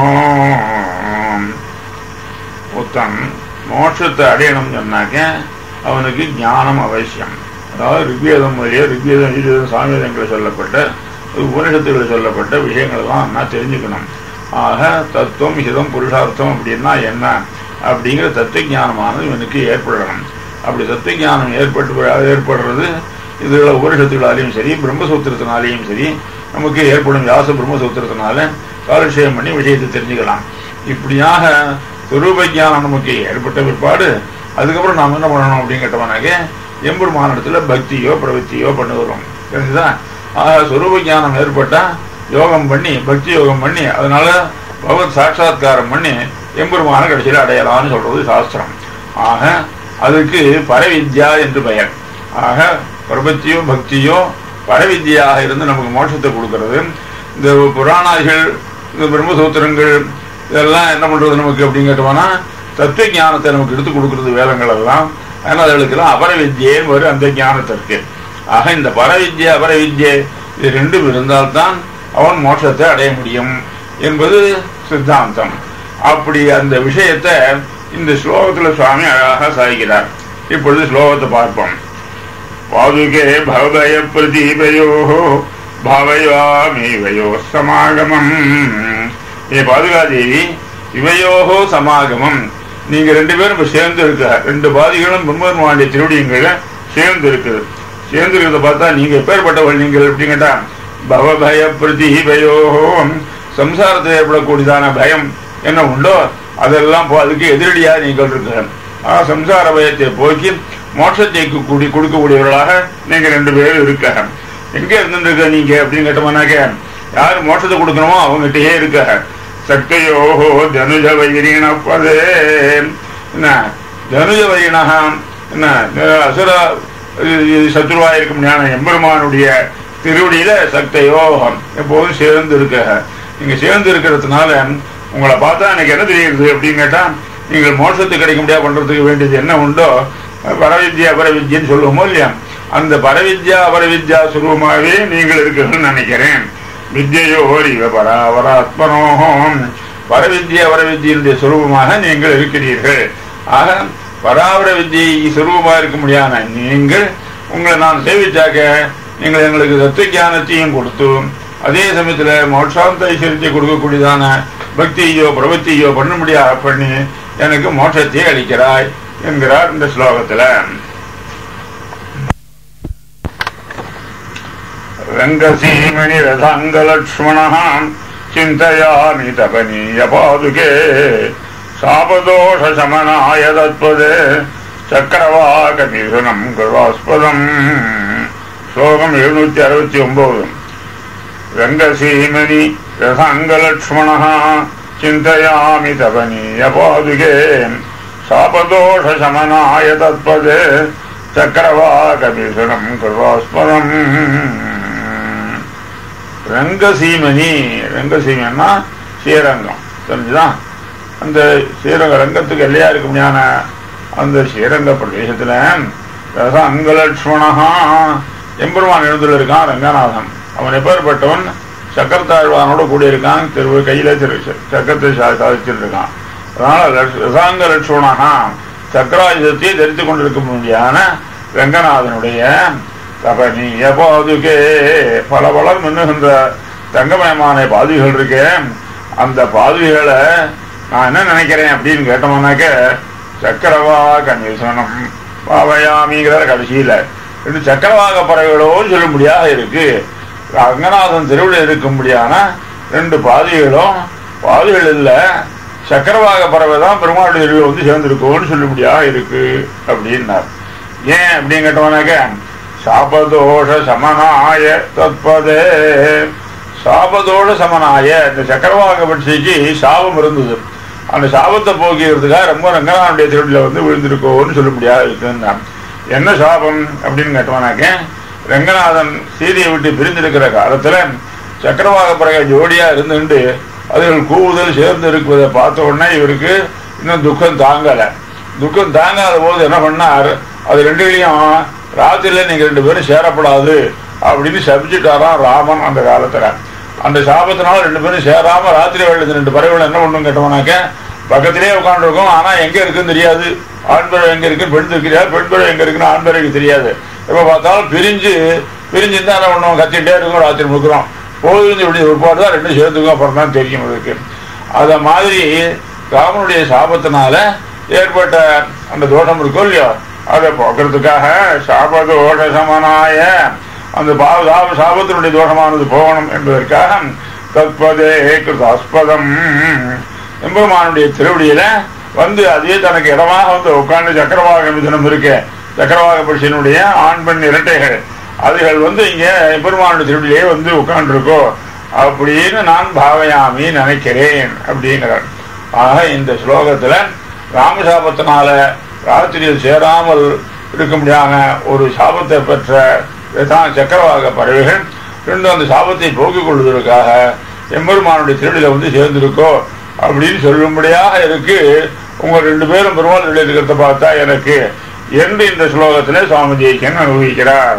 ஒருத்தன் மோட்சத்தை அடையணும் சொன்னாக்க அவனுக்கு ஞானம் அவசியம் அதாவது ரிக்வேதம் வழியே ரிக்வேதம் ஈவேதம் சாமிவேதங்களை சொல்லப்பட்ட உபனிஷத்துகளில் சொல்லப்பட்ட விஷயங்கள் எல்லாம் நான் தெரிஞ்சுக்கணும் ஆக தத்துவம் ஹிதம் புருஷார்த்தம் அப்படின்னா என்ன அப்படிங்கிற தத்துவ ஞானமானது இவனுக்கு ஏற்படணும் அப்படி தத்துவ ஞானம் ஏற்பட்டு ஏற்படுறது இதுல உபனிஷத்துகளாலையும் சரி பிரம்மசூத்திரத்தினாலேயும் சரி நமக்கு ஏற்படும் வியாச பிரம்மசூத்திரத்தினால காலட்சேபம் பண்ணி விஷயத்தை தெரிஞ்சுக்கலாம் இப்படியாக சுரூப ஞானம் நமக்கு ஏற்பட்ட பிற்பாடு அதுக்கப்புறம் நாம் என்ன பண்ணணும் அப்படின்னு கேட்டோம்னாக்க எம்பெருமானிடத்துல பக்தியோ பிரவத்தியோ பண்ணுகிறோம் தெரிஞ்சுதா ஆக சுரூப ஞானம் ஏற்பட்டா யோகம் பண்ணி பக்தி யோகம் பண்ணி அதனால பகவத் சாட்சா்காரம் பண்ணி எம்பெருமான கடைசியில் அடையலாம்னு சொல்றது சாஸ்திரம் ஆக அதுக்கு பரவித்யா என்று பெயர் ஆக பிரபத்தியோ பக்தியோ பரவித்யாக இருந்து நமக்கு மோட்சத்தை கொடுக்கிறது இந்த புராணாதிகள் இந்த பிரம்மசூத்திரங்கள் இதெல்லாம் என்ன பண்றது நமக்கு அப்படின்னு கேட்டோம்னா தத்துவ ஞானத்தை நமக்கு எடுத்து கொடுக்கிறது வேதங்கள் எல்லாம் ஆனால் அதுகளுக்கெல்லாம் அபரவித்யேன்னு வரும் அந்த ஞானத்திற்கு ஆக இந்த பரவித்யா அபரவித்யை இது ரெண்டும் இருந்தால்தான் அவன் மோட்சத்தை அடைய முடியும் என்பது சித்தாந்தம் அப்படி அந்த விஷயத்தை இந்த ஸ்லோகத்துல சுவாமி அழகாக சாதிக்கிறார் இப்பொழுது ஸ்லோகத்தை பார்ப்போம் பாதுகே பவபய பிரதீபயோ பாவயாமிவயோ சமாகமம் ஏ பாதுகாதேவி இவையோகோ சமாகமம் நீங்க ரெண்டு பேரும் இப்ப சேர்ந்து இருக்க ரெண்டு பாதிகளும் பிரம்மருமாண்டிய திருவடியங்கள சேர்ந்து இருக்குது சேர்ந்து இருக்கிறத பார்த்தா நீங்க எப்பேற்பட்டவள் நீங்கள் எப்படி கேட்டா பவபய பிரதீபயோ சம்சாரத்தில் ஏற்படக்கூடியதான பயம் என்ன உண்டோ அதெல்லாம் போ- அதுக்கு எதிரடியா நீங்கள் இருக்க ஆ, சம்சார பயத்தை போக்கி மோட்சத்தை கூடி கொடுக்கக்கூடியவர்களாக நீங்க ரெண்டு பேரும் இருக்க எங்க இருந்துருக்க நீங்க அப்படின்னு கேட்டோம்னாக்க யாரு மோட்சத்தை கொடுக்கணுமோ அவங்ககிட்டயே இருக்க சக்தியோகோ தனுஜ வைரினப்பதே என்ன தனுஜ வைரினகா என்ன அசுர சத்ருவா இருக்கும் ஞான எம்பெருமானுடைய திருவடியில சக்தியோகம் எப்போதும் சேர்ந்து இருக்க நீங்க சேர்ந்து இருக்கிறதுனால உங்களை பார்த்தா எனக்கு என்ன தெரியுது அப்படின்னு கேட்டா நீங்கள் மோட்சத்துக்கு கிடைக்க முடியாது பண்றதுக்கு வேண்டியது என்ன உண்டோ பரவித்யா அபரவித்யன்னு சொல்லுவோமோ இல்லையா அந்த பரவித்யா அபரவித்யா சுரூபமாகவே நீங்கள் இருக்கணும்னு நினைக்கிறேன் வித்யோர் இவ பராவராத்மனோகம் பரவித்யா அபரவித்யினுடைய சுரூபமாக நீங்கள் இருக்கிறீர்கள் ஆக பராவர வித்யை சுரூபமாக இருக்க முடியாத நீங்கள் உங்களை நான் சேவிச்சாக்க நீங்கள் எங்களுக்கு தத்துவ ஞானத்தையும் கொடுத்து அதே சமயத்துல மோட்சாந்த ஐஸ்வரியத்தை கொடுக்கக்கூடியதான பக்தியோ பிரபத்தியோ பண்ண முடியாத பண்ணி எனக்கு மோட்சத்தை அளிக்கிறாய் என்கிறார் இந்த ஸ்லோகத்துல ரங்கசீமணி ரதாங்கலக்ஷ்மணாம் சிந்தையாமி தபனீய பாதுகே சாபதோஷ சமனாய தத்பதே சக்கரவாக மிதுனம் கருவாஸ்பதம் ஸ்லோகம் எழுநூத்தி அறுபத்தி ஒன்பது ரங்கசீமணி ரசாங்கலக்ஷ்மணः चिन्तयामि तपनीय पादुके शापदोषशमनाय तत्पदे சக்கரவாகபீஷணம் கர்வாஸ்பதம் ரங்கசீமணி ரங்கசீமன்னா ஸ்ரீரங்கம் தெரிஞ்சுதான் அந்த ஸ்ரீரங்க ரங்கத்துக்கு எல்லையா இருக்க முடியாத அந்த ஸ்ரீரங்க பிரதேசத்துல ரச அங்கலட்சுமணா எம்பெருமான் எழுந்துள்ள இருக்கான் ரங்கநாதன் அவன் எப்பேற்பட்டவன் சக்கரத்தாழ்வானோட கூடியிருக்கான் திரு கையில திரு சக்கரத்தை சாதிச்சுட்டு இருக்கான் அதனால ரசாங்க லட்சுமணா சக்கராயுதத்தை தரித்து கொண்டிருக்க முடியான ரங்கநாதனுடைய தபனீய பாதுகே பல பலர் மின்னுகின்ற தங்கமயமான பாதுகைகள் இருக்கேன் அந்த பாதுகைகளை நான் என்ன நினைக்கிறேன் அப்படின்னு கேட்டோம்னாக்க சக்கரவாக நிசனம் பாவயாமிங்கிற கடைசியில ரெண்டு சக்கரவாக பறவைகளோடு சொல்லும்படியாக இருக்கு ரங்கநாதன் திருவிழா இருக்கும்படியான ரெண்டு பாதைகளும் பாதைகள் இல்ல சக்கரவாக பறவை தான் பெருமாளுடைய திருவிழா வந்து சேர்ந்திருக்கோன்னு சொல்லும்படியாக இருக்கு அப்படின்னார் ஏன் அப்படின்னு கேட்டோம்னாக்க சாபதோஷ சமனாய தத்பதே சாபதோஷ சமனாய இந்த சக்கரவாக பட்சிக்கு சாபம் இருந்தது அந்த சாபத்தை போக்கிறதுக்காக ரொம்ப ரங்கநாதனுடைய திருவிழா வந்து விழுந்திருக்கோன்னு சொல்லும்படியாக இருக்குன்னா என்ன சாபம் அப்படின்னு கேட்டோம்னாக்க ரங்கநாதன் சீதையை விட்டு பிரிந்திருக்கிற காலத்துல சக்கரவாக பிறகு ஜோடியா இருந்துட்டு அதுகள் கூவுதல் சேர்ந்து இருக்குவதை பார்த்த உடனே இவருக்கு இன்னும் துக்கம் தாங்கல துக்கம் தாங்காத போது என்ன பண்ணார் அது ரெண்டுலையும் ராத்திரில நீங்க ரெண்டு பேரும் சேரப்படாது அப்படின்னு சபிச்சுட்டாராம் ராமன் அந்த காலத்துல அந்த சாபத்தினால ரெண்டு பேரும் சேராம ராத்திரி வேலை ரெண்டு பறவைகள் என்ன பண்ணும் கேட்டோம்னாக்க பக்கத்திலே உட்காந்துருக்கோம் ஆனா எங்க இருக்குன்னு தெரியாது ஆண் பறவை எங்க இருக்கு பெண் தெரியாது பெண் பறவை எங்க இருக்குன்னு ஆண் பறவைக்கு தெரியாது எப்ப பார்த்தாலும் பிரிஞ்சு பிரிஞ்சு தான் என்ன பண்ணுவோம் கத்திட்டே இருக்கோம் ராத்திரி முழுக்கிறோம் போயிருந்து இப்படி ஒரு பாடு தான் ரெண்டும் சேர்த்துக்கும் அப்புறம் தான் தெரியும் அதுக்கு அத மாதிரி ராமனுடைய சாபத்தினால ஏற்பட்ட அந்த தோஷம் இருக்கும் இல்லையோ அதை போக்குறதுக்காக சாபதோஷ சமனாய அந்த பாவ சாபத்தினுடைய தோஷமானது போகணும் என்பதற்காக தற்பதே கிருதாஸ்பதம் எம்பெருமானுடைய திருவடியில வந்து அதே தனக்கு இடமாக வந்து உட்கார்ந்து சக்கரவாக மிதனம் இருக்கு சக்கரவாக புருஷனுடைய ஆண் பெண் இரட்டைகள் அதுகள் வந்து இங்க பெருமானுடைய திருவிழியே வந்து உட்கார்ந்துருக்கோ அப்படின்னு நான் பாவையாமி நினைக்கிறேன் அப்படிங்கிறார் ஆக இந்த ஸ்லோகத்துல ராமசாபத்தினால ராத்திரியில் சேராமல் இருக்க முடியாத ஒரு சாபத்தை பெற்ற தான் சக்கரவாக பறவைகள் ரெண்டும் அந்த சாபத்தை போக்கிக் கொள்வதற்காக எம்பெருமானுடைய திருவிழில வந்து சேர்ந்திருக்கோ அப்படின்னு சொல்லும்படியாக இருக்கு உங்க ரெண்டு பேரும் பெருமாள் இருக்கிறத பார்த்தா எனக்கு என்று இந்த ஸ்லோகத்திலே சுவாமி ஜெயிக்கன் அனுபவிக்கிறார்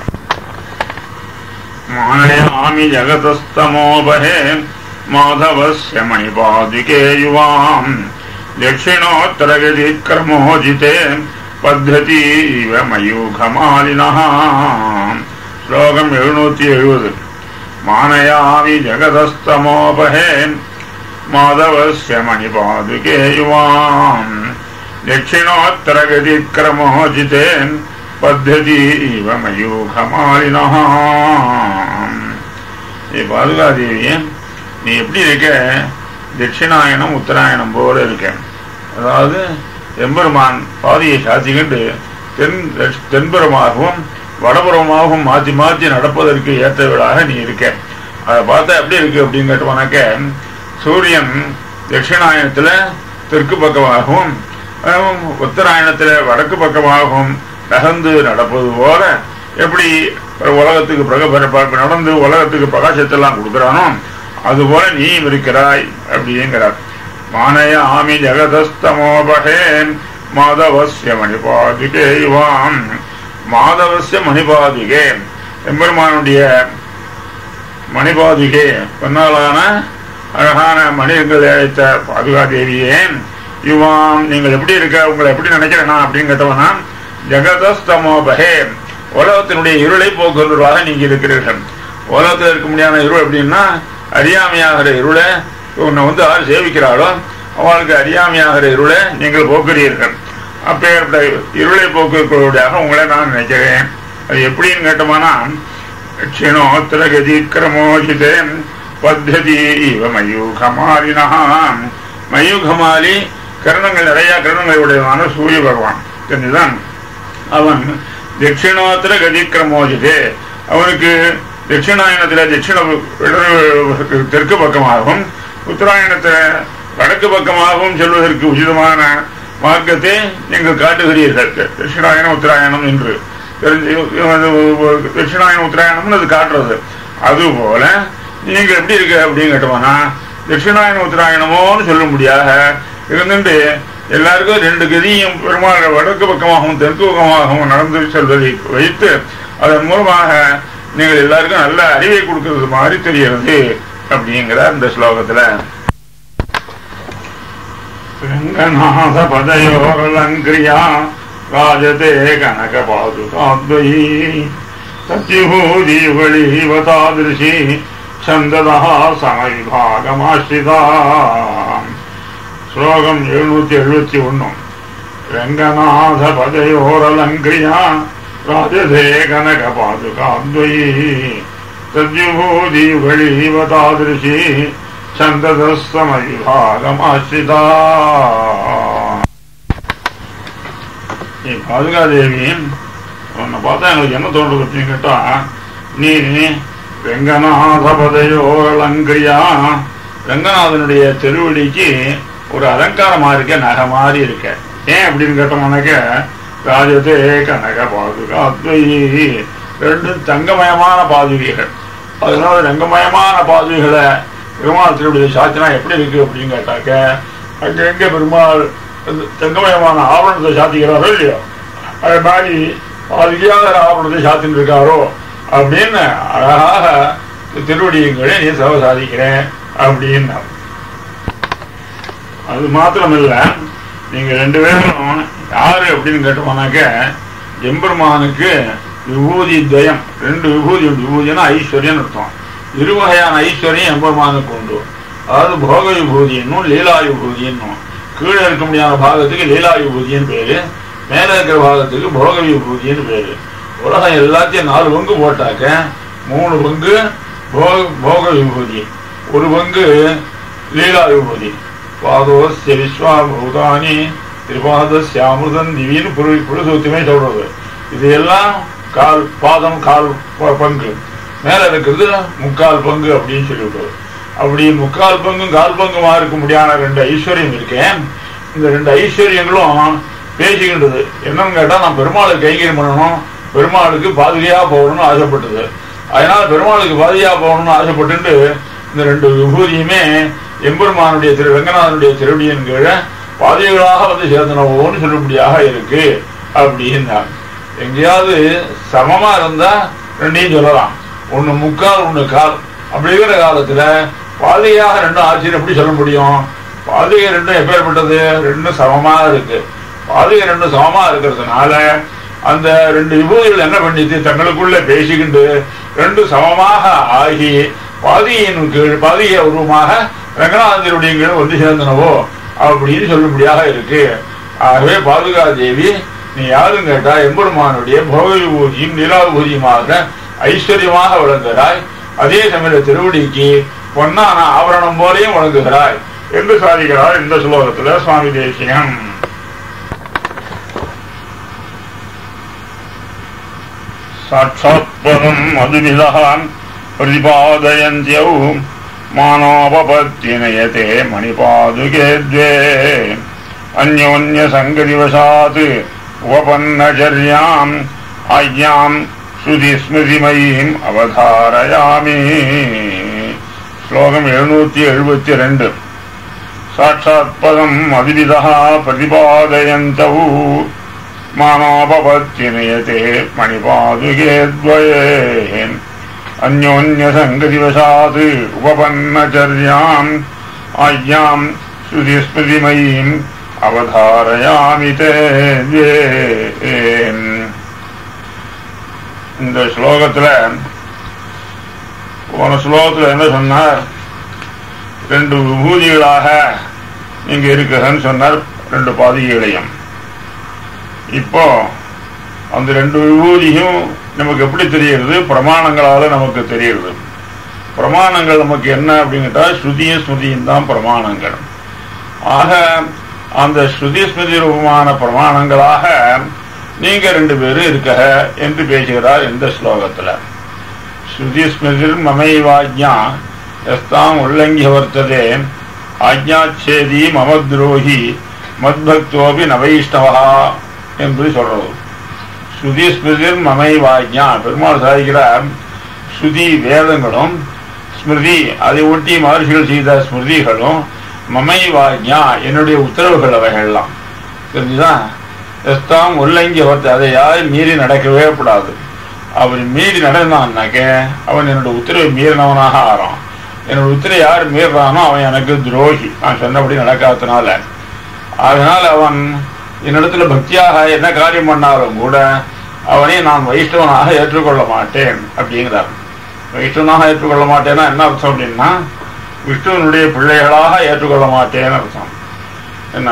மானயாமி ஜகதஸ்தமோபஹே மாதவஸ்ய மணிபாதிகே யுவாம் தட்சிணோத்தரகதி கிரமோஜிதே பத்தீவ மயூகமாலினா ஸ்லோகம் எழுநூத்தி எழுபது மானயாமி ஜகதஸ்தமோபஹே மாதவஸ்ய மணிபாதுகே யுவாம் தட்சிணோத்தரகதி கிரமோஜிதே பத்தீவ மயூகமாலினா ஏ பாதுகாதேவியே நீ எப்படி இருக்க தட்சிணாயனம் உத்தராயணம் போல இருக்க அதாவது எம்பெருமான் பாதியை சாத்திக்கிட்டு தென் தென்புறமாகவும் வடபுறமாகவும் மாற்றி மாற்றி நடப்பதற்கு ஏற்றவளாக நீ இருக்க அதை பார்த்தா எப்படி இருக்கு அப்படின்னு கேட்டோம்னாக்க சூரியன் தட்சிணாயனத்துல தெற்கு பக்கமாகவும் அஹ், உத்தராயணத்துல வடக்கு பக்கமாகவும் நகர்ந்து நடப்பது போல எப்படி உலகத்துக்கு பிரக பரப்ப- நடந்து உலகத்துக்கு பிரகாசத்தெல்லாம் கொடுக்குறானோ அதுபோல நீயும் இருக்கிறாய் அப்படிங்கிறார் மானய ஆமி ஜெகதஸ்தமோபகேன் மாதவசிய மணிபாதிகே இவாம் மாதவசிய மணிபாதிகே எம்பெருமானுடைய மணிபாதிகே பொன்னாலான அழகான மணிகள் அழைத்த பாதுகாதேவியே யுவாம் நீங்கள் எப்படி இருக்க உங்களை எப்படி நினைக்கிறேனா அப்படின்னு கேட்டவனா ஜெகதஸ்தமோபகே உலகத்தினுடைய இருளை போக்குவதாக நீங்க இருக்கிறீர்கள் உலகத்தில் இருக்க முடியாத இருள் எப்படின்னா அறியாமையாகிற இருளை உன்னை வந்து யார் சேவிக்கிறாளோ அவளுக்கு அறியாமையாகிற இருளை நீங்கள் போக்குறீர்கள் அப்பேற்பட்ட இருளை போக்குவதாக உங்களை நான் நினைக்கிறேன் அது எப்படின்னு கேட்டோம்னா க்ஷிணோத்திரகதிக்கிரமோஷிதே பத்ததி இவ மயூகமாலினா மயூகமாலி கிரணங்கள் நிறைய கிரணங்களை உடையவனான சூரிய பகவான் தெரிஞ்சுதான் அவன் தட்சிணோத்திர கதிக்கிரமோஜிதே அவனுக்கு தட்சிணாயனத்தில் தட்சிண இடது தெற்கு பக்கமாகவும் உத்தராயணத்தில் வடக்கு பக்கமாகவும் செல்வதற்கு உச்சிதமான மார்க்கத்தை நீங்கள் காட்டுகிறீர்கள் தட்சிணாயனம் உத்தராயணம் என்று தெரிஞ்சு அது தட்சிணாயனம் உத்தராயணம்னு அது காட்டுறது அதுபோல நீங்க எப்படி இருக்க அப்படின்னு கேட்டோம்னா தட்சிணாயன உத்தராயணமோன்னு சொல்ல முடியாத இருந்துட்டு எல்லாருக்கும் ரெண்டு கதியும் பெருமாள் வடக்கு பக்கமாகவும் தெற்கு பக்கமாகவும் நடந்து செல்வதை வைத்து அதன் மூலமாக நீங்கள் எல்லாருக்கும் நல்ல அறிவை கொடுக்கிறது மாதிரி தெரிகிறது அப்படிங்கிறார் இந்த ஸ்லோகத்துல ரங்கநாத பதயோரலங்கிரியா ராஜதே கனக பாதுகாத்வயி சத்யுகூதியுகளீவ தாதிருஷி சந்ததா சமவிபாகமாஸ்ரிதா ஸ்லோகம் எழுநூத்தி எழுபத்தி ஒன்னு ரங்கநாத பதயோரலங்கிரியா ராஜதே கனக பாதுகாத்வயி சத்யுகூதியுகளீவ தாதிருஷி சந்ததஸ்தமவிபாகமாஸ்ரிதா நீ பாதுகாதேவி உன்னை பார்த்தா எங்களுக்கு என்ன தோன்றது அப்படின்னு கேட்டா நீ ரெங்கநாத பதையோரலங்கிரியா ரங்கநாதனுடைய திருவடிக்கு ஒரு அலங்காரமா இருக்க நகை மாதிரி இருக்க ஏன் அப்படின்னு கேட்டோம்னாக்க ராஜதே கனக பாதுகாத்வயி ரெண்டு தங்கமயமான பாதுகைகள் அதனால ரங்கமயமான பாதுகைகளை பெருமாள் திருவடியை சாத்தினா எப்படி இருக்கு அப்படின்னு கேட்டாக்க அங்க எங்க பெருமாள் இந்த தங்கமயமான ஆவணத்தை சாத்திக்கிறாரோ இல்லையோ அது மாதிரி பாதுகையாக ஆவணத்தை சாத்தின்னு இருக்காரோ அப்படின்னு அழகாக திருவடியங்களே நீ சவ சாதிக்கிறேன் அப்படின்னு அது மாத்திரமில்ல நீங்க ரெண்டு பேரும் யாரு அப்படின்னு கேட்டோம்னாக்க எம்பெருமானுக்கு விபூதி துவயம் ரெண்டு விபூதி உண்டு விபூதினா ஐஸ்வர்யம் அர்த்தம் இரு வகையான ஐஸ்வர்யம் எம்பெருமானுக்கு உண்டு அதாவது போக விபூதி என்னும் லீலா விபூதி என்னும் கீழே இருக்க முடியாத பாகத்துக்கு லீலா விபூதின்னு பேரு மேல இருக்கிற பாகத்துக்கு போக விபூதின்னு பேரு உலகம் எல்லாத்தையும் நாலு பங்கு போட்டாக்க மூணு பங்கு போக போக விபூதி ஒரு பங்கு லீலா விபூதி பாதோஸ்ய விஸ்வா பூதானி திரிபாதஸ்யாமிருதம் திவின்னு புரு புருசூத்தியமே சொல்றது இது எல்லாம் கால் பாதம் கால் ப- பங்கு மேல இருக்கிறது முக்கால் பங்கு அப்படின்னு சொல்லிவிடுவது அப்படி முக்கால் பங்கும் கால் பங்குமா இருக்க முடியாத ரெண்டு ஐஸ்வர்யம் இருக்கேன் இந்த ரெண்டு ஐஸ்வர்யங்களும் பேசிக்கின்றது என்னன்னு கேட்டா நான் பெருமாளுக்கு கைங்கரியம் பண்ணணும் பெருமாளுக்கு பாதுகையா போகணும்னு ஆசைப்பட்டது அதனால பெருமாளுக்கு பாதுகையா போகணும்னு ஆசைப்பட்டு இந்த ரெண்டு விபூதியுமே எம்பெருமானுடைய திரு ரங்கநாதனுடைய திருவடியின் கீழே பாதைகளாக வந்து சேர்ந்தனவோன்னு சொல்லும்படியாக இருக்கு அப்படின்னா எங்கேயாவது சமமா இருந்தா ரெண்டையும் சொல்லலாம் ஒண்ணு முக்கால் ஒண்ணு கால் அப்படிங்கிற காலத்துல பாதையாக ரெண்டும் ஆட்சியர் எப்படி சொல்ல முடியும் பாதைகை ரெண்டும் எப்பேற்பட்டது ரெண்டும் சமமா இருக்கு பாதைகை ரெண்டும் சமமா இருக்கிறதுனால அந்த ரெண்டு விபூதிகள் என்ன பண்ணிச்சு தங்களுக்குள்ள பேசிக்கிண்டு ரெண்டு சமமாக ஆகி பாதியின் கீழ் பாதிய உருவமாக ரங்கநாதருடைய கீழ் வந்து சேர்ந்தனவோ அப்படின்னு சொல்லும்படியாக இருக்கு ஆகவே பாதுகா தேவி நீ யாரும் கேட்டா எம்பெருமானுடைய போக விபூதியும் நிலாவிபூதியுமாக ஐஸ்வர்யமாக விளங்குகிறாய் அதே சமய திருவடிக்கு பொன்னான ஆபரணம் போலையும் வழங்குகிறாய் என்று சாதிக்கிறார் இந்த ஸ்லோகத்துல சுவாமி தேசியம் சாட்சாத்பதம் மதுவிதான் பிரதிபாதயந்தியௌ மானோபபத்தினயதே மணிபாதுகே द्वे अन्योन्यसङ्गदिवशात् उपपन्नचर्याम् आज्ञाम् ஸ்ருதிஸ்மிருதிமயீம் அவதாரயாமி ஸ்லோகம் எழுநூத்தி எழுபத்தி ரெண்டு சாட்சாத் பதம் அதிவிதா பிரதிபாதயந்தௌ மானோபபத்தினயதே மணிபாதுகே द्वये अन्योन्यसङ्गदिवशात् उपपन्नचर्याम् आज्ञाम् श्रुतिस्मृतिमयीम् அவதாரயாமி தே இந்த ஸ்லோகத்துல போன ஸ்லோகத்துல என்ன சொன்னார் ரெண்டு விபூதிகளாக நீங்க இருக்குதுன்னு சொன்னார் ரெண்டு பாதிகளையும் இப்போ அந்த ரெண்டு விபூதியும் நமக்கு எப்படி தெரியுது பிரமாணங்களால நமக்கு தெரியுது பிரமாணங்கள் நமக்கு என்ன அப்படின்னு கேட்டா ஸ்ருதியும் ஸ்மிருதியும் தான் பிரமாணங்கள் ஆக அந்த ஸ்ருதி ஸ்மிருதி ரூபமான பிரமாணங்களாக நீங்க ரெண்டு பேரும் இருக்க என்று பேசுகிறார் இந்த ஸ்லோகத்துல ஸ்ருதி ஸ்மிருதிர் மமைவாஜ்யா எஸ்தாம் உல்லங்கி வர்த்ததே ஆஜ்ஞாச்சேதி மமத்ரோஹி மத்பக்தோபி நவைஷ்ணவா என்று சொல்றது ஸ்ருதி ஸ்மிருதிர் மமைவாஜ்யா பெருமாள் சாதிக்கிறார் ஸ்ருதி வேதங்களும் ஸ்மிருதி அதை ஒட்டி மகர்ஷிகள் செய்த ஸ்மிருதிகளும் மமைவாஜ்யா என்னுடைய உத்தரவுகள் அவைகள்லாம் தெரிஞ்சுதான் எஸ்தாம் உல்லங்கி வர்த்த அதை யாரும் மீறி நடக்கவே கூடாது அவர் மீறி நடந்தான்னாக்க அவன் என்னோட உத்தரவை மீறினவனாக ஆறான் என்னோட உத்தரவை யார் மீறானோ அவன் எனக்கு துரோகி நான் சொன்னபடி நடக்காதனால அதனால அவன் என்னிடத்துல பக்தியாக என்ன காரியம் பண்ணாலும் கூட அவனை நான் வைஷ்ணவனாக ஏற்றுக்கொள்ள மாட்டேன் அப்படிங்கிறார் வைஷ்ணவனாக ஏற்றுக்கொள்ள மாட்டேன்னா என்ன அர்த்தம் அப்படின்னா விஷ்ணுவனுடைய பிள்ளைகளாக ஏற்றுக்கொள்ள மாட்டேன்னு அர்த்தம் என்ன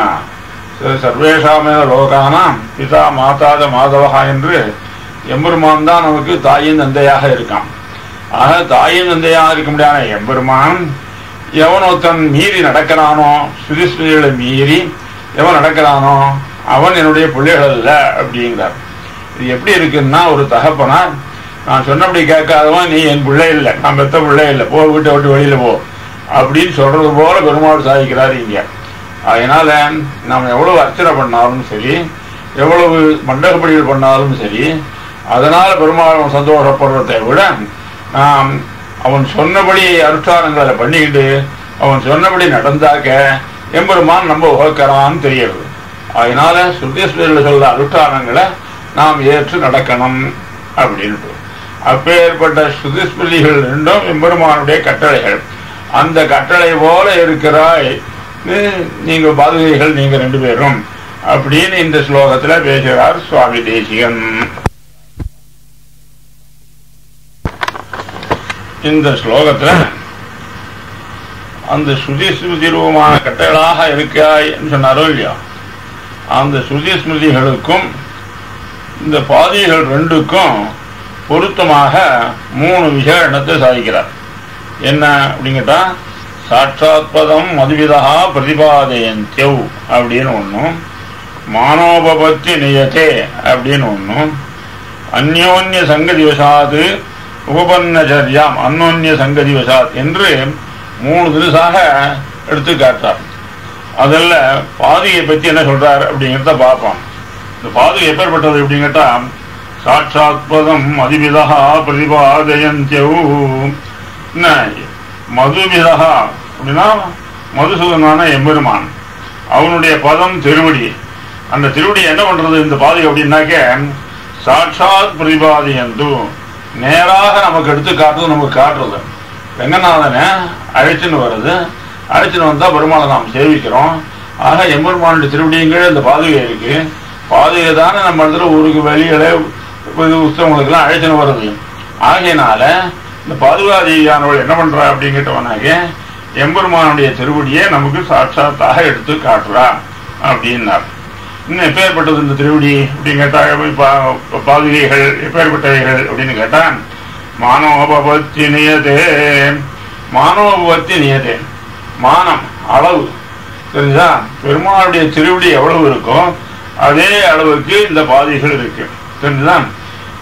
சர்வேஷாமே லோகானாம் பிதா மாதாத மாதவகா என்று எம்பெருமான் தான் நமக்கு தாயின் தந்தையாக இருக்கான் ஆக தாயின் தந்தையாக இருக்க முடியாத எம்பெருமான் எவன் ஒருத்தன் மீறி நடக்கிறானோ சுதிஸ்மிகளை மீறி எவன் நடக்கிறானோ அவன் என்னுடைய பிள்ளைகள் அல்ல அப்படிங்கிறார் இது எப்படி இருக்குன்னா ஒரு தகப்பனா நான் சொன்னபடி கேட்காதவன் நீ என் பிள்ளை இல்லை நான் பெத்த பிள்ளை இல்லை போ வீட்டை விட்டு வெளியில போ அப்படின்னு சொல்றது போல பெருமாள் சாதிக்கிறார் இங்க அதனால நாம் எவ்வளவு அர்ச்சனை பண்ணாலும் சரி எவ்வளவு மண்டகப்படிகள் பண்ணாலும் சரி அதனால பெருமாள் சந்தோஷப்படுறதை விட நாம் அவன் சொன்னபடி அனுஷ்டானங்களை பண்ணிக்கிட்டு அவன் சொன்னபடி நடந்தாக்க எம்பெருமான் நம்ம உகக்கிறான்னு தெரியுது அதனால சுத்தேஸ்வரில் சொல்ற அனுஷ்டானங்களை நாம் ஏற்று நடக்கணும் அப்படின்ட்டு அப்பேற்பட்ட சுதிஸ்மிருதிகள் ரெண்டும் எம்பெருமானுடைய கட்டளைகள் அந்த கட்டளை போல இருக்கிறாய் நீங்க பாதுகைகள் நீங்க ரெண்டு பேரும் அப்படின்னு இந்த ஸ்லோகத்துல பேசுகிறார் சுவாமி தேசிகன் இந்த ஸ்லோகத்துல அந்த ஸ்ருதி ஸ்மிருதி ரூபமான கட்டளைகளாக இருக்காய் சொன்னாரோ இல்லையா அந்த ஸ்ருதி ஸ்மிருதிகளுக்கும் இந்த பாதிகள் ரெண்டுக்கும் பொருத்தமாக மூணு விசேஷத்தை சாதிக்கிறார் என்ன அப்படிங்கிட்டா சாட்சாத்பதம் மதுவிதா பிரதிபாதயந்தியவ் அப்படின்னு ஒன்றும் மானோபபத்தி நியத்தே அப்படின்னு ஒன்றும் அந்யோன்ய சங்கதி வசாது உபபன்னச்சரியாம் அந்யோன்ய சங்கதி வசாத் என்று மூணு தினசாக எடுத்து காட்டார் அதில் பாதியை பற்றி என்ன சொல்றார் அப்படிங்கிறத பார்ப்போம் இந்த பாதுகை எப்பேற்பட்டது அப்படின்னு கேட்டா சாட்சாத்பதம் மதுவிதா பிரதிபாதயந்தியவ் என்ன மதுமிதா அப்படின்னா மதுசூதனான எம்பெருமான் அவனுடைய பதம் திருவடி அந்த திருவடி என்ன பண்றது இந்த பாதை அப்படின்னாக்க சாட்சாத் பிரதிபாதியந்து நேராக நமக்கு எடுத்து காட்டுறது நமக்கு காட்டுறது ரங்கநாதனை அழைச்சின்னு வருது அழைச்சின்னு வந்தா பெருமாளை நாம் சேவிக்கிறோம் ஆக எம்பெருமானுடைய திருவடியங்கள் இந்த பாதுகை இருக்கு பாதுகை தானே நம்ம இடத்துல ஊருக்கு வெளியில உத்தவங்களுக்கெல்லாம் அழைச்சின்னு வருது ஆகையினால இந்த பாதுகாதியானவள் என்ன பண்றா அப்படிங்கிட்டவனாக எம்பெருமானுடைய திருவடியை நமக்கு சாட்சாத்தாக எடுத்து காட்டுறா அப்படின்னார் இன்னும் எப்பேற்பட்டது இந்த திருவடி அப்படின்னு கேட்டா பாதுகைகள் எப்பேற்பட்டவைகள் அப்படின்னு கேட்டா மானோபபத்தி நியதே மானோபபத்தி நியதே மானம் அளவு தெரிஞ்சா பெருமாளுடைய திருவடி எவ்வளவு இருக்கோ அதே அளவுக்கு இந்த பாதைகள் இருக்கு தெரிஞ்சுதான்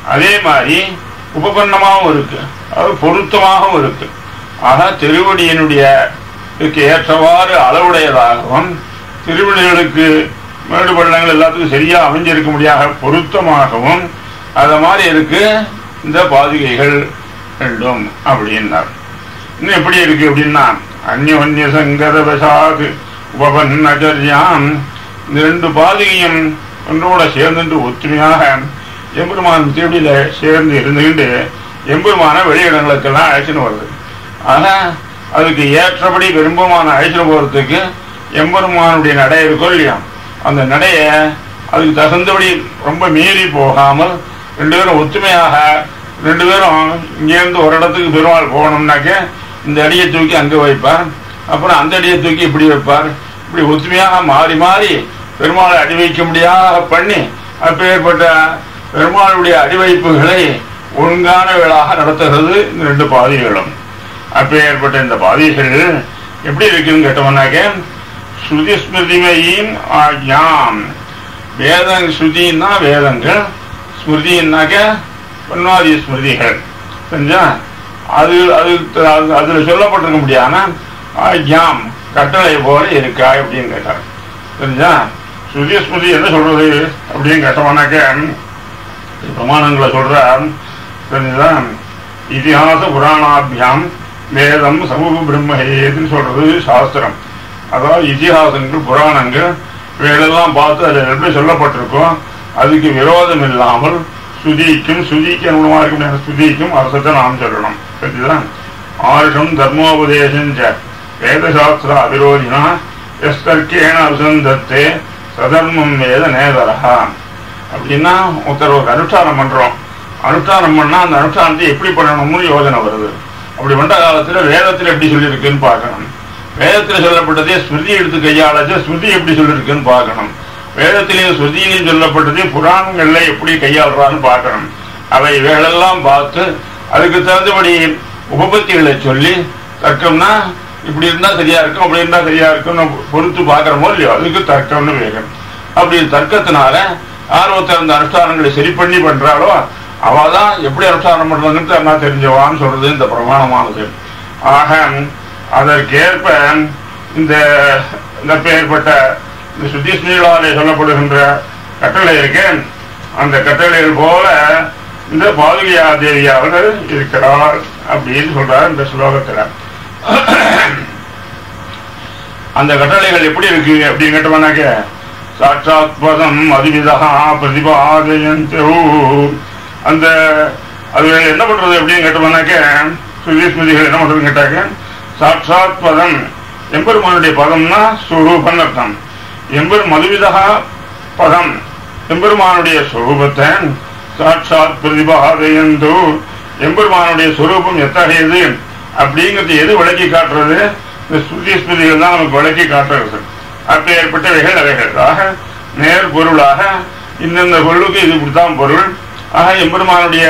அதே மாதிரி உபபன்னமாகவும் இருக்கு அது பொருத்தமாகவும் இருக்கு ஆக திருவடியினுடைய இதுக்கு ஏற்றவாறு அளவுடையதாகவும் திருவடிகளுக்கு மேடு பள்ளங்கள் எல்லாத்துக்கும் சரியா அமைஞ்சிருக்க முடியாத பொருத்தமாகவும் அத மாதிரி இருக்கு இந்த பாதுகைகள் ரெண்டும் அப்படின்னார் இன்னும் எப்படி இருக்கு அப்படின்னா அந்யோன்ய சங்கர வசாது உபபன்னச்சரியாம் இந்த ரெண்டு பாதுகையும் ஒன்றோட சேர்ந்து ஒற்றுமையாக எம்பெருமான் திருடியில சேர்ந்து இருந்துகிட்டு எம்பெருமான வெளியிடங்களுக்கெல்லாம் அழைச்சின்னு வருது ஆனா அதுக்கு ஏற்றபடி பெரும்பமான அழைச்சிட்டு போறதுக்கு எம்பெருமானுடைய நடை இருக்கும் இல்லையா அந்த நடைய அதுக்கு தகுந்தபடி ரொம்ப மீறி போகாமல் ரெண்டு பேரும் ஒத்துமையாக ரெண்டு பேரும் இங்கேருந்து ஒரு இடத்துக்கு பெருமாள் போகணும்னாக்க இந்த அடியை தூக்கி அங்கே வைப்பார் அப்புறம் அந்த அடியை தூக்கி இப்படி வைப்பார் இப்படி ஒத்துமையாக மாறி மாறி பெருமாளை அடி வைக்க முடியாத பண்ணி அப்பேற்பட்ட பெருமாளுடைய அடிவைப்புகளை ஒழுங்கான வேளாக நடத்துகிறது இந்த ரெண்டு பாதைகளும் அப்பேற்பட்ட இந்த பாதைகள் எப்படி இருக்குன்னு கேட்டோம்னாக்க ஸ்ருதி ஸ்மிருதிமையின் ஆக்யாம் வேதம் ஸ்ருதின்னா வேதங்கள் ஸ்மிருதின்னாக்க பொன்னாதி ஸ்மிருதிகள் சரிஞ்சா அது அது அது- அதுல சொல்லப்பட்டிருக்க முடியாம ஆக்யாம் கட்டளை போல இருக்கா அப்படின்னு கேட்டார் சரிஞ்சா ஸ்ருதி ஸ்மிருதி என்ன சொல்றது அப்படின்னு கேட்டோம்னாக்க பிரமாணங்களை சொல்ற தெரிஞ்சுதா இதிகாச புராணாபியாம் வேதம் சமூக பிரம்மஹேதுன்னு சொல்றது சாஸ்திரம் அதாவது இதிகாசங்கள் புராணங்கள் இவைகளெல்லாம் பார்த்து அதில் எப்படி சொல்லப்பட்டிருக்கோம் அதுக்கு விரோதம் இல்லாமல் சுதிக்கும் சுதிக்கு அனுகுணமாக இருக்க சுதிக்கும் அரசத்தை நாம் சொல்லணும் சரிதான் ஆருஷம் தர்மோபதேசம் ச வேதசாஸ்திர அவிரோதினா எஸ் தர்க்கேன அபிசந்தத்தே சதர்மம் வேத நேதரஹா அப்படின்னா ஒருத்தர் ஒரு அனுஷ்டானம் பண்றோம் அனுஷ்டானம் பண்ணா அந்த அனுஷ்டானத்தை எப்படி பண்ணணும்னு யோசனை வருது அப்படி பண்ற காலத்துல வேதத்துல எப்படி சொல்லியிருக்குன்னு பார்க்கணும் வேதத்துல சொல்லப்பட்டதே ஸ்மிருதி எடுத்து கையாளச்சு ஸ்மிருதி எப்படி சொல்லியிருக்குன்னு பார்க்கணும் வேதத்திலேயும் ஸ்ருதியிலையும் சொல்லப்பட்டதே புராணங்கள்ல எப்படி கையாளுறான்னு பார்க்கணும் அவை இவைகளெல்லாம் பார்த்து அதுக்கு தகுந்தபடி உபபத்திகளை சொல்லி தர்க்கம்னா இப்படி இருந்தா சரியா இருக்கும் அப்படி இருந்தா சரியா இருக்கும்னு பொறுத்து பார்க்கறோமோ இல்லையோ அதுக்கு தர்க்கம்னு வேகம் அப்படி தர்க்கத்தினால ஆர்வத்தை அந்த அனுஷ்டானங்களை சரி பண்ணி பண்றாளோ அவ தான் எப்படி அனுஷ்டானம் பண்றாங்கன்னு என்ன தெரிஞ்சவான்னு சொல்றது இந்த பிரமாணமானது ஆக அதற்கேற்ப இந்த இந்த பெயர்பட்ட இந்த சுத்தி ஸ்ரீலாலே சொல்லப்படுகின்ற கட்டளை இருக்கு அந்த கட்டளைகள் போல இந்த பாதுகையா தேவி அவர்கள் இருக்கிறார் அப்படின்னு சொல்றார் இந்த ஸ்லோகத்துல அந்த கட்டளைகள் எப்படி இருக்கு அப்படின்னு கேட்டோம்னாக்க சாட்சாத் பதம் அதிவிதா பிரதிபாதயந்தோ அந்த அது என்ன பண்றது அப்படின்னு கேட்டோம்னாக்க சுதி ஸ்மிருதிகள் என்ன பண்றதுன்னு கேட்டாக்க சாட்சாத் பதம் எம்பெருமானுடைய பதம்னா ஸ்வரூபன் அர்த்தம் எம்பெரு மதுவிதா பதம் எம்பெருமானுடைய ஸ்வரூபத்தை சாட்சாத் பிரதிபாதயந்தோ எம்பெருமானுடைய ஸ்வரூபம் எத்தகையது அப்படிங்கிறது எது விளக்கி காட்டுறது இந்த ஸ்ருதி ஸ்மிருதிகள் தான் நமக்கு விளக்கி காட்டுறது அப்ப ஏற்பட்டவைகள் அவைகள் ஆக நேர் பொருளாக இந்தந்த பொருளுக்கு இது இப்படித்தான் பொருள் ஆக எம்பெருமானுடைய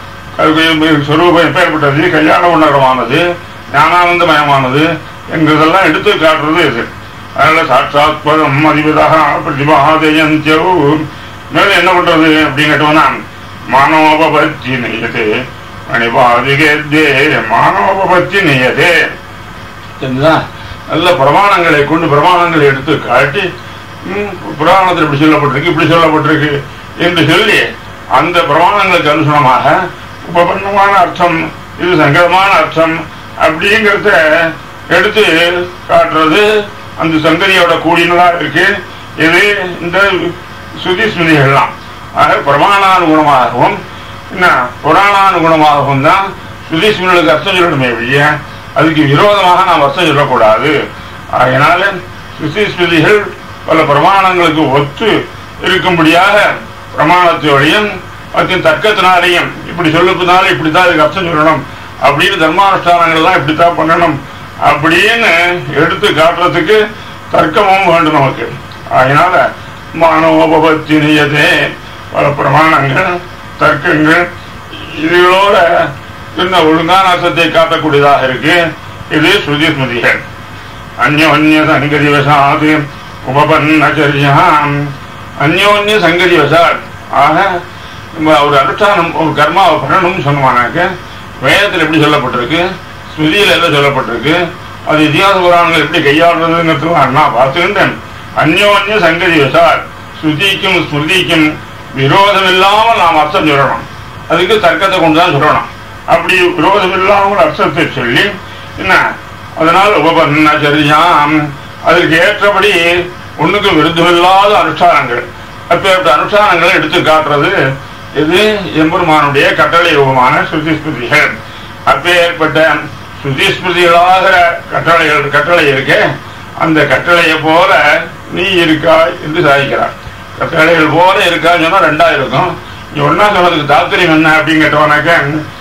சொரூபம் எப்பேற்பட்டது கல்யாண உணர்வானது ஞானானந்தமயமானது என்கிறதெல்லாம் எடுத்து காட்டுறது இது அதனால சாட்சாத் பதம் அதிபதாக பிரதிபாதயந்தியோ மேல என்ன பண்றது அப்படின்னு கேட்டோம்னா மானோபபத்தி நெய்யதே மணிபாதிகே மானோபபத்தி நெய்யதே சரிங்களா நல்ல பிரமாணங்களை கொண்டு பிரமாணங்களை எடுத்து காட்டி ம், புராணத்தில் இப்படி சொல்லப்பட்டிருக்கு இப்படி சொல்லப்பட்டிருக்கு என்று சொல்லி அந்த பிரமாணங்களுக்கு அனுசரணமாக உபபன்னமான அர்த்தம் இது சங்கரமான அர்த்தம் அப்படிங்கிறத எடுத்து காட்டுறது அந்த சங்கதியோட கூடினதா இருக்கு இது இந்த சுதி ஸ்மிருதிகள்லாம் ஆக பிரமாணானுகுணமாகவும் என்ன புராணானுகுணமாகவும் தான் சுதி ஸ்மிருதிகளுக்கு அர்த்தம் சொல்லணுமே வெளிய அதுக்கு விரோதமாக நாம் அர்த்தம் சொல்லக்கூடாது அதனால சுசி ஸ்மிருதிகள் பல பிரமாணங்களுக்கு ஒத்து இருக்கும்படியாக பிரமாணத்தோடையும் மற்றும் தர்க்கத்தினாலையும் இப்படி சொல்லப்பதால இப்படித்தான் இதுக்கு அர்த்தம் சொல்லணும் அப்படின்னு தர்மானுஷ்டானங்கள்லாம் இப்படித்தான் பண்ணணும் அப்படின்னு எடுத்து காட்டுறதுக்கு தர்க்கமும் வேண்டும் நமக்கு அதனால மானோபபத்தி நியதே பல பிரமாணங்கள் தர்க்கங்கள் இதுகளோட இன்ன ஒழுங்கான அர்த்தத்தை காட்டக்கூடியதாக இருக்கு இது ஸ்ருதி ஸ்மிருதிகள் அந்யோன்ய சங்கதி வசாது உபபன்னச்சரியாம் அந்யோன்ய சங்கதி வசாத் ஆக நம்ம ஒரு அனுஷ்டானம் ஒரு கர்மாவை பண்ணணும்னு சொன்னோம்னாக்க வேதத்தில் எப்படி சொல்லப்பட்டிருக்கு ஸ்மிருதியில் எல்லாம் சொல்லப்பட்டிருக்கு அது இதிகாச புராணங்கள் எப்படி கையாளுறதுங்கிறது அண்ணா பார்த்துக்கிட்டேன் அந்யோன்ய சங்கதி வசால் ஸ்ருதிக்கும் ஸ்மிருதிக்கும் விரோதம் இல்லாமல் நாம் அர்த்தம் சொல்லணும் அதுக்கு தர்க்கத்தை கொண்டு தான் சொல்லணும் அப்படி விரோதம் இல்லாமல் அர்த்தத்தை சொல்லி என்ன அதனால் உபபன்னாச்சரியாம் அதற்கு ஏற்றபடி ஒண்ணுக்கு விருத்தமில்லாத அனுஷ்டானங்கள் அப்பேற்பட்ட அனுஷ்டானங்களை எடுத்து காட்டுறது இது எம்பெருமானுடைய கட்டளை ரூபமான ஸ்ருதி ஸ்மிருதிகள் அப்பேற்பட்ட ஸ்ருதி ஸ்மிருதிகளாக கட்டளைகள் கட்டளை இருக்கே அந்த கட்டளையை போல நீ இருக்காய் என்று சாதிக்கிறார் கட்டளைகள் போல இருக்கான்னு சொன்னா ரெண்டா இருக்கும் நீ ஒன்னா சொன்னதுக்கு தாத்பரியம் என்ன அப்படின்னு கேட்டோம்னாக்க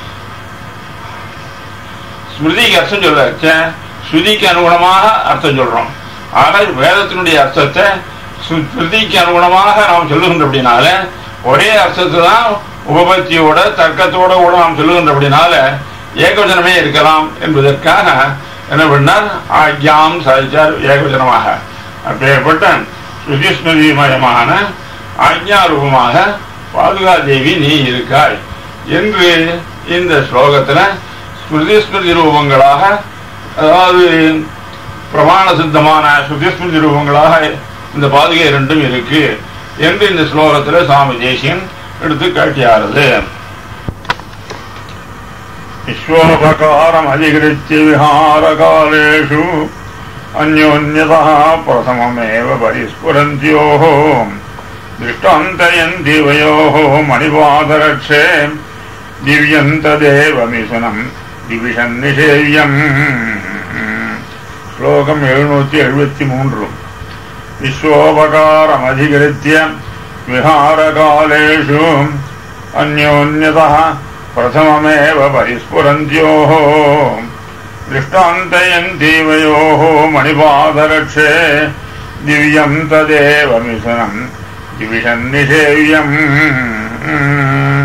ஸ்மிருதிக்கு அர்த்தம் சொல்ல ஸ்ருதிக்கு அனுகுணமாக அர்த்தம் சொல்றோம் ஆக வேதத்தினுடைய அர்த்தத்தை ஸ்ரு- ஸ்ருதிக்கு அனுகுணமாக நாம் சொல்லுகின்ற அப்படின்னால ஒரே அர்த்தத்தை தான் உபபத்தியோட தர்க்கத்தோட கூட நாம் சொல்லுகின்ற அப்படின்னால ஏகவசனமே இருக்கலாம் என்பதற்காக என்ன பண்ணார் ஆக்யாம் சாதிச்சார் ஏகவசனமாக அப்பேற்பட்ட ஸ்ருதி ஸ்மிருதிமயமான ஆக்ஞாரூபமாக பாதுகா தேவி நீ இருக்காய் என்று இந்த ஸ்லோகத்துல ஸ்மிருதி ஸ்மிருதி ரூபங்களாக அதாவது பிரமாண சித்தமான ஸ்ருதி ஸ்மிருதி ரூபங்களாக இந்த பாதுகை இரண்டும் இருக்கு என்று இந்த ஸ்லோகத்துல சுவாமி தேசியன் எடுத்து காட்டியாருது விஸ்வோபகாரம் அதிகரித்து விஹாரகாலேஷு அந்யோன்யதா பிரதமமேவ பரிஸ்புரந்தியோः दृष्टान्तयन्ति वयोः मणिपादरक्षे दिव्यन्तदेवमिशनम् दिविषन् निषेव्यम् श्लोकम् எழுநூத்தி எழுபத்தி மூன்று विश्वोपकारमधिकृत्य विहारकालेषु अन्योन्यतः प्रथममेव परिस्फुरन्त्योः दृष्टान्तयन्ति वयोः मणिपादरक्षे दिव्यम् तदेव मिशनम् दिविषन्निषेव्यम्